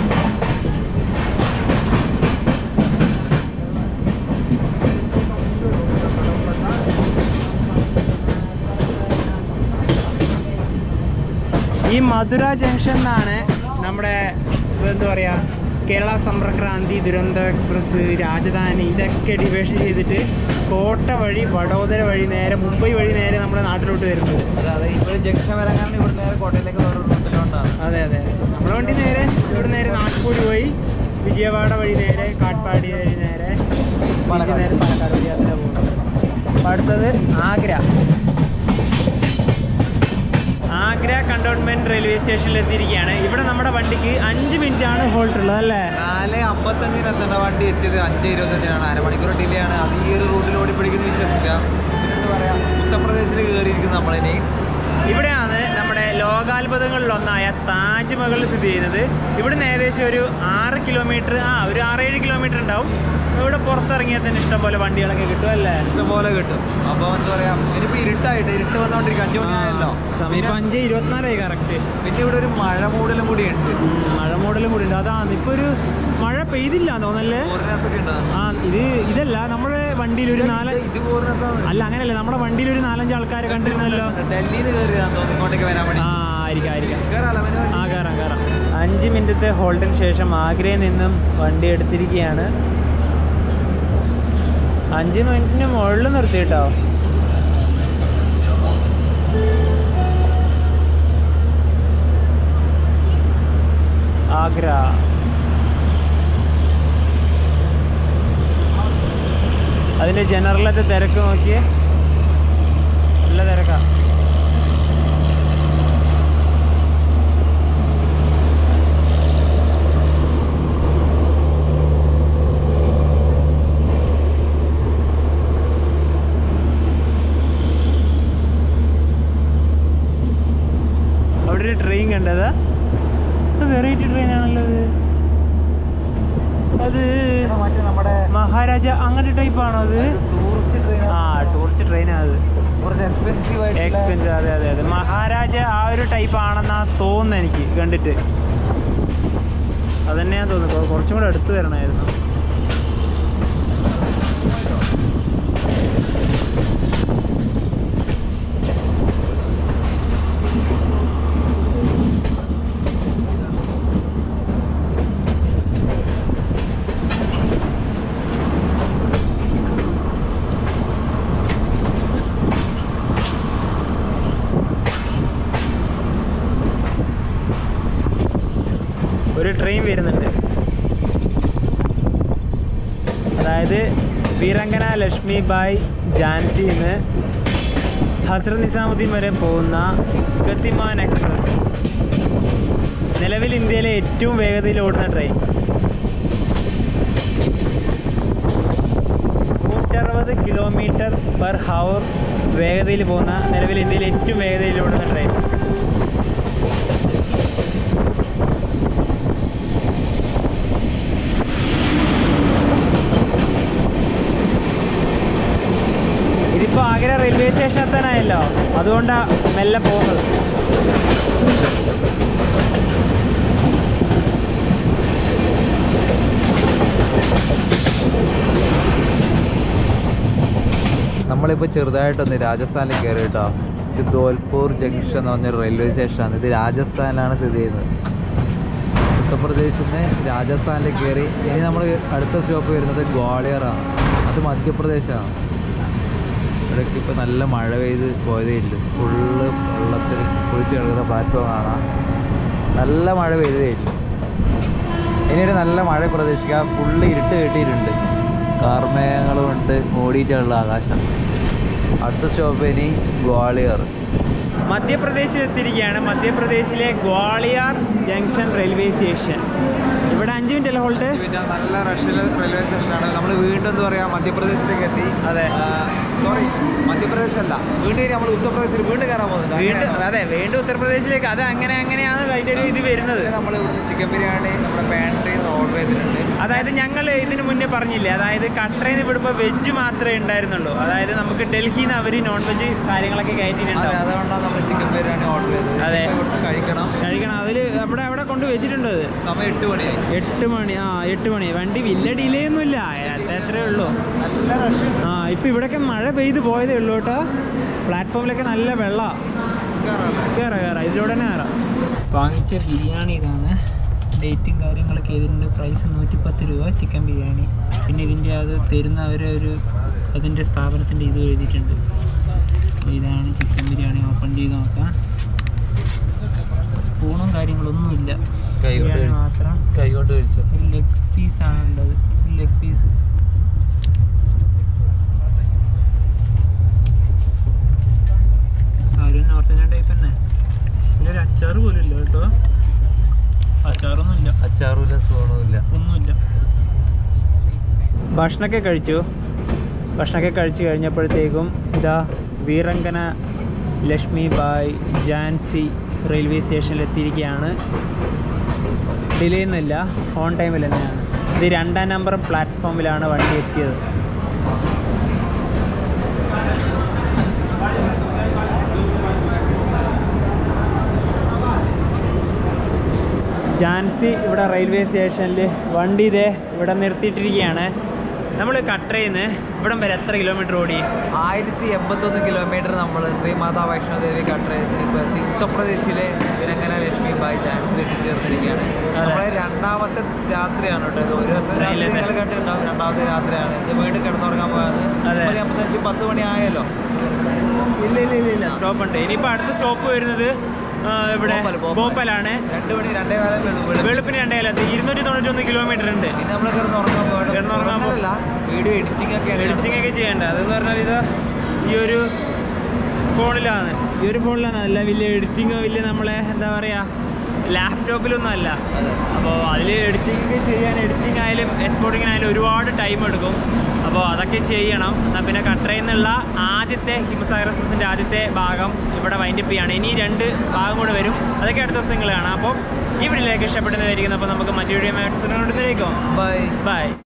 S1: ഈ മധുര ജംഗ്ഷൻ എന്നാണ് നമ്മുടെ എന്താ പറയുക കേരള സമ്പർക്രാന്തി ദുരന്ത എക്സ്പ്രസ് രാജധാനി ഇതൊക്കെ ഡിവേഷൻ ചെയ്തിട്ട് കോട്ട വഴി വഡോദര വഴി നേരെ മുംബൈ വഴി നേരെ നമ്മുടെ നാട്ടിലോട്ട് വരുന്നത്
S2: അതെ ഇപ്പോൾ ജംഗ്ഷൻ വരാൻ കാരണം ഇവിടെ നേരെ കോട്ടയിലേക്ക് വേറൊരു റൂട്ടിലോട്ടാണ്
S1: അതെ അതെ നമ്മുടെ വണ്ടി നേരെ ഇവിടെ നേരെ നാഗ്പൂർ പോയി വിജയവാഡ വഴി നേരെ കാട്ട്പാടി വഴി നേരെ തിരിച്ച്
S2: പാലക്കാട്.
S1: നേരെ പാലക്കാട് വഴി അങ്ങനെ പോകുന്നത് അപ്പോൾ അടുത്തത് ആഗ്ര ആഗ്ര കണ്ടോൺമെന്റ് റെയിൽവേ സ്റ്റേഷനിൽ എത്തിയിരിക്കുകയാണ് ഇവിടെ നമ്മുടെ വണ്ടിക്ക് അഞ്ച് മിനിറ്റ് ആണ് ഹോൾട്ട് ഉള്ളത് അല്ലേ
S2: നാല് അമ്പത്തഞ്ചിന് എത്തേണ്ട വണ്ടി എത്തിയത് അഞ്ച് ഇരുപത്തഞ്ചിനാണ് അരമണിക്കൂർ ഡിലേ ആണ് അത് ഈ ഒരു റൂട്ടിൽ ഓടി പിടിക്കുന്ന വിശ്വസിക്കാം പിന്നെ എന്താ പറയാ ഉത്തർപ്രദേശിൽ കയറിയിരിക്കും നമ്മളിനി
S1: ഇവിടെയാണ് നമ്മുടെ ലോകാത്ഭുതങ്ങളിലൊന്നായ താജ്മഹൽ സ്ഥിതി ചെയ്യുന്നത് ഇവിടുന്ന് ഏകദേശം ഒരു ആറ് കിലോമീറ്റർ ആ ഒരു ആറേഴ് കിലോമീറ്റർ ഉണ്ടാവും ഇവിടെ പുറത്തിറങ്ങിയാൽ തന്നെ ഇഷ്ടംപോലെ വണ്ടികളൊക്കെ കിട്ടും അല്ലേ
S2: ഇഷ്ടംപോലെ കിട്ടും അപ്പോൾ എന്താ പറയാ ഇനിയിപ്പോൾ ഇരുട്ടായിട്ട് ഇരുട്ട് വന്നുകൊണ്ടിരിക്കും അഞ്ചു മണിയായല്ലോ
S1: സമയം ഇപ്പൊ അഞ്ച് ഇരുപത്തിനാലായി കറക്റ്റ്
S2: പിന്നെ ഇവിടെ ഒരു മഴ മൂടലും കൂടി ഉണ്ട്
S1: മഴ മൂടലും കൂടി ഉണ്ട് അതാണ് ഇപ്പൊ ഒരു മഴ പെയ്തില്ല തോന്നല്ലേ
S2: ഫോറിനേഴ്സൊക്കെ ഉണ്ട്
S1: ആ ഇത് ഇതല്ല നമ്മുടെ വണ്ടിയിൽ ഒരു നാല്
S2: ഇത് ഫോറിനേഴ്സാണ്
S1: അല്ല അങ്ങനെയല്ല നമ്മുടെ വണ്ടിയിൽ ഒരു നാലഞ്ച് ആൾക്കാരെ കണ്ടിരുന്നല്ലോ
S2: ഡൽഹിയിൽ നിന്ന് കയറിയതാന്ന് തോന്നുന്നു ഇങ്ങോട്ടേക്ക് വരാൻ വേണ്ടി
S1: ആ ആയിരിക്കാം ആയിരിക്കാം
S2: കയറാലോ അവന്
S1: ആ കയറാം കയറാം അഞ്ച് മിനിറ്റത്തെ ഹോൾഡിന് ശേഷം ആഗ്രയിൽ നിന്നും വണ്ടി എടുത്തിരിക്കുകയാണ് അഞ്ച് മിനിറ്റിന് മുകളിൽ നിർത്തി കേട്ടോ ആഗ്ര അതിന്റെ ജനറലത്തെ തിരക്ക് നോക്കിയേ നല്ല തിരക്കാ അവിടെ ഒരു ട്രെയിൻ കണ്ടതാ വെറൈറ്റി ട്രെയിൻ ആണല്ലോ അത് അത്
S2: മറ്റേ നമ്മുടെ
S1: മഹാരാജ അങ്ങനെ ടൈപ്പ് ആണോ അത്
S2: ടൂറിസ്റ്റ് ട്രെയിൻ
S1: ആ ടൂറിസ്റ്റ് ട്രെയിനാ അത്
S2: കുറച്ച് എക്സ്പെൻസീവ് ആയിട്ടുള്ള
S1: എക്സ്പെൻസ് അതെ അതെ അതെ മഹാരാജ ആ ഒരു ടൈപ്പ് ആണെന്നാ തോന്നുന്നു എനിക്ക് കണ്ടിട്ട് അതന്നെയാ തോന്നുന്നു കൊ- കുറച്ചും കൂടെ അടുത്ത് വരണമായിരുന്നു ഒരു ട്രെയിൻ വരുന്നുണ്ട് അതായത് വീരങ്കന ലക്ഷ്മി ബായ് ജാൻസിന്ന് ഹസ്രത് നിസാമുദ്ദീൻ വരെ പോകുന്ന ഗത്തിമാൻ എക്സ്പ്രസ് നിലവിൽ ഇന്ത്യയിലെ ഏറ്റവും വേഗതയിൽ ഓടുന്ന ട്രെയിൻ നൂറ്ററുപത് കിലോമീറ്റർ പെർ ഹവർ വേഗതയിൽ പോകുന്ന നിലവിൽ ഇന്ത്യയിലെ ഏറ്റവും വേഗതയിൽ ഓടുന്ന ട്രെയിൻ ഇതിപ്പോൾ ആഗ്ര റെയിൽവേ സ്റ്റേഷൻ എത്താനായല്ലോ അതുകൊണ്ടാണ് മെല്ലെ പോകുന്നത്
S2: നമ്മളിപ്പോൾ ചെറുതായിട്ടൊന്ന് രാജസ്ഥാനിൽ കയറി കേട്ടോ ഇത് ധോൽപൂർ ജംഗ്ഷൻ എന്ന് പറഞ്ഞൊരു റെയിൽവേ സ്റ്റേഷനാണ് ഇത് രാജസ്ഥാനിലാണ് സ്ഥിതി ചെയ്യുന്നത് ഉത്തർപ്രദേശിൽ നിന്ന് രാജസ്ഥാനിൽ കയറി ഇനി നമ്മൾ അടുത്ത സ്റ്റോപ്പ് വരുന്നത് ഗ്വാളിയറാണ് അത് മധ്യപ്രദേശാണ് ഇവിടേക്ക് ഇപ്പോൾ നല്ല മഴ പെയ്ത് പോയതേ ഇല്ല ഫുള്ള് വെള്ളത്തിൽ കുളിച്ച് കിടക്കുന്ന പ്ലാറ്റ്ഫോം കാണാം നല്ല മഴ പെയ്തതേ ഇല്ല ഇനി ഒരു നല്ല മഴ പ്രതീക്ഷിക്കാം ഫുള്ള് ഇരുട്ട് കെട്ടിയിട്ടുണ്ട് കാർമേഘങ്ങളും ഉണ്ട് മൂടിയിട്ടുള്ള ആകാശം അടുത്ത സ്റ്റോപ്പ് ഇനി ഗ്വാളിയർ
S1: മധ്യപ്രദേശിൽ എത്തിയിരിക്കുകയാണ് മധ്യപ്രദേശിലെ ഗ്വാളിയാർ ജംഗ്ഷൻ റെയിൽവേ സ്റ്റേഷൻ ഇവിടെ അഞ്ച് മിനിറ്റ് അല്ലേ ഹോൾട്ട്
S2: പിന്നെ നല്ല റഷ്യൽ റെയിൽവേ സ്റ്റേഷനാണ് നമ്മൾ വീണ്ടും എന്താ പറയുക മധ്യപ്രദേശിലേക്ക് എത്തി
S1: അതെ
S2: സോറി മധ്യപ്രദേശ് അല്ല വീണ്ടും ഇനി നമ്മൾ ഉത്തർപ്രദേശിൽ വീണ്ടും കയറാൻ പോകുന്നുണ്ട്
S1: വീണ്ടും
S2: അങ്ങനെയാണോ?
S1: അതെ വീണ്ടും ഉത്തർപ്രദേശിലേക്ക് അത് അങ്ങനെ അങ്ങനെയാണ് അതിൻ്റെ ഒരു ഇത് വരുന്നത്
S2: പിന്നെ നമ്മൾ ഇവിടുന്ന് ചിക്കൻ ബിരിയാണി നമ്മുടെ പാൻട്രിയിൽ നിന്ന് ഓർഡർ ചെയ്തിട്ടുണ്ട്
S1: അതായത് ഞങ്ങൾ ഇതിന് മുന്നേ പറഞ്ഞില്ലേ അതായത് കട്ടറയിൽ നിന്ന് വിടുമ്പോൾ വെജ് മാത്രമേ ഉണ്ടായിരുന്നുള്ളൂ അതായത് നമുക്ക് ഡൽഹിയിൽ നിന്ന് അവർ നോൺ വെജ് കാര്യങ്ങളൊക്കെ
S2: അതെ
S1: കയറ്റിയിട്ടുണ്ടാവും
S2: അതുകൊണ്ടാണ് നമ്മൾ ചിക്കൻ ബിരിയാണി ഓർഡർ ചെയ്തത്
S1: അതെ.
S2: ഇപ്പൊ ഇവിടുന്ന് കഴിക്കണം
S1: കഴിക്കണം അതിൽ അവിടെ അവിടെ കൊണ്ട് വെച്ചിട്ടുണ്ട് അത്
S2: സമയം എട്ട് മണിയായി
S1: എട്ട് മണി ആ എട്ട് മണി വണ്ടി വലിയ ഡിലേ ഒന്നുമില്ല അത്രേ ഉള്ളൂ
S2: നല്ല റഷ്
S1: ആ ഇപ്പം ഇവിടെയൊക്കെ മഴ പെയ്ത് പോയതേ ഉള്ളൂ കേട്ടോ പ്ലാറ്റ്ഫോമിലൊക്കെ നല്ല വെള്ളമാണ്
S2: കയറാമല്ലേ
S1: കയറാം കയറാം ഇതിലൂടെ തന്നെ കയറാം വാങ്ങിച്ച ബിരിയാണി ഇതാണ് ഡേറ്റും കാര്യങ്ങളൊക്കെ ഇതിൻ്റെ പ്രൈസ് നൂറ്റിപ്പത്ത് രൂപ ചിക്കൻ ബിരിയാണി പിന്നെ ഇതിൻ്റെ അത് തരുന്ന അവരെ ഒരു അതിൻ്റെ സ്ഥാപനത്തിൻ്റെ ഇത് എഴുതിയിട്ടുണ്ട് ഇതാണ് ചിക്കൻ ബിരിയാണി ഓപ്പൺ ചെയ്ത് നോക്കാം സ്പൂണും കാര്യങ്ങളൊന്നുമില്ല
S2: കൈ കൊണ്ട്
S1: ബിരിയാണി
S2: കഴിച്ചു.
S1: മാത്രം
S2: കൈ കൊണ്ട് കഴിച്ചോ
S1: ഒരു ലെഗ് പീസാണ് ഉള്ളത് ലെഗ് പീസ് ഒരു നോർത്ത് ഇന്ത്യൻ ടൈപ്പ് തന്നെ പിന്നെ ഒരു അച്ചാർ പോലും ഇല്ല കേട്ടോ അച്ചാറൊന്നും ഇല്ല
S2: അച്ചാറുമില്ല സ്പൂണുമില്ല
S1: ഒന്നുമില്ല ഭക്ഷണമൊക്കെ കഴിച്ചു ഭക്ഷണമൊക്കെ കഴിച്ചു കഴിഞ്ഞപ്പോഴത്തേക്കും ഇതാ വീറങ്കന ലക്ഷ്മി ബായ് ജാൻസി റെയിൽവേ സ്റ്റേഷനിൽ എത്തിയിരിക്കുകയാണ് ഡിലേ ഒന്നുമില്ല ഓൺ ടൈമിൽ തന്നെയാണ് ഇത് രണ്ടാം നമ്പർ പ്ലാറ്റ്ഫോമിലാണ് വണ്ടി എത്തിയത് ജാൻസി ഇവിടെ റെയിൽവേ സ്റ്റേഷനിൽ വണ്ടി ഇതേ ഇവിടെ നിർത്തിയിട്ടിരിക്കുകയാണ് നമ്മൾ കട്ടറയിൽ നിന്ന് ഇവിടം വരെ എത്ര കിലോമീറ്റർ ഓടി
S2: ആയിരത്തി എൺപത്തൊന്ന് കിലോമീറ്റർ നമ്മൾ ശ്രീമാതാ വൈഷ്ണോദേവി കട്ടറയിൽ ഇപ്പോൾ എത്തി ഉത്തർപ്രദേശിലെ വിരങ്കന ലക്ഷ്മി ബായ് ജാൻസിൽ എത്തിച്ചേർന്നിരിക്കുകയാണ് നമ്മളെ രണ്ടാമത്തെ രാത്രിയാണ് കേട്ടോ ഇത് ഒരു ദിവസം രാത്രി
S1: ട്രെയിനിലെ.
S2: നിങ്ങൾ കണ്ടിട്ടുണ്ടാവും രണ്ടാമത്തെ രാത്രിയാണ് ഇത് വീണ്ടും കിടന്നുറങ്ങാൻ പോയത്
S1: അതെ.
S2: ഒമ്പത് അമ്പത്തഞ്ച് പത്ത് മണി ആയല്ലോ
S1: ഇല്ല ഇല്ല ഇല്ല ഇല്ല സ്റ്റോപ്പ് ഉണ്ട് ഇനിയിപ്പോൾ അടുത്ത സ്റ്റോപ്പ് വരുന്നത് ആ, ഇവിടെ
S2: ഭോപ്പാൽ, ഭോപ്പാൽ.
S1: ഭോപ്പാലാണ്
S2: രണ്ട് മണി രണ്ടേ കാലം വീണ്ടും
S1: വെളുപ്പിന് രണ്ടേലത്ത് ഇരുന്നൂറ്റി തൊണ്ണൂറ്റൊന്ന് കിലോമീറ്റർ ഉണ്ട്
S2: പിന്നെ നമ്മൾ കിടന്നുറങ്ങാൻ പോയത്
S1: കിടന്നുറങ്ങാൻ പോ-
S2: ഉറങ്ങലല്ല, വീഡിയോ എഡിറ്റിംഗ് ഒക്കെ
S1: എഡിറ്റിംഗ് ഒക്കെ ചെയ്യേണ്ടത് അതെന്ന് പറഞ്ഞാൽ ഇത് ഈ ഒരു ഫോണിലാണ് ഈ ഒരു ഫോണിലാണ് അല്ല വലിയ എഡിറ്റിങ്ങോ വലിയ നമ്മളെ എന്താ പറയുക ലാപ്ടോപ്പിലൊന്നും അല്ല
S2: അതെ
S1: അപ്പോൾ അതിൽ എഡിറ്റിംഗ് ചെയ്യാൻ എഡിറ്റിംഗ് ആയാലും എക്സ്പോർട്ടിങ്ങിനായാലും ഒരുപാട് ടൈം എടുക്കും അപ്പോൾ അതൊക്കെ ചെയ്യണം എന്നാൽ പിന്നെ കട്ടറയിൽ നിന്നുള്ള ആദ്യത്തെ ഹിമസാഗർ എക്സ്പ്രസിൻ്റെ ആദ്യത്തെ ഭാഗം ഇവിടെ വൈൻഡപ്പ് ചെയ്യാണ് ഇനി രണ്ട് ഭാഗം കൂടെ വരും അതൊക്കെ അടുത്ത ദിവസങ്ങൾ കാണാം അപ്പോൾ ഈ വീഡിയോയിലേക്ക് ഇഷ്ടപ്പെടുന്നതായിരിക്കും അപ്പോൾ നമുക്ക് മറ്റൊരു video maximum bye
S2: bye
S1: by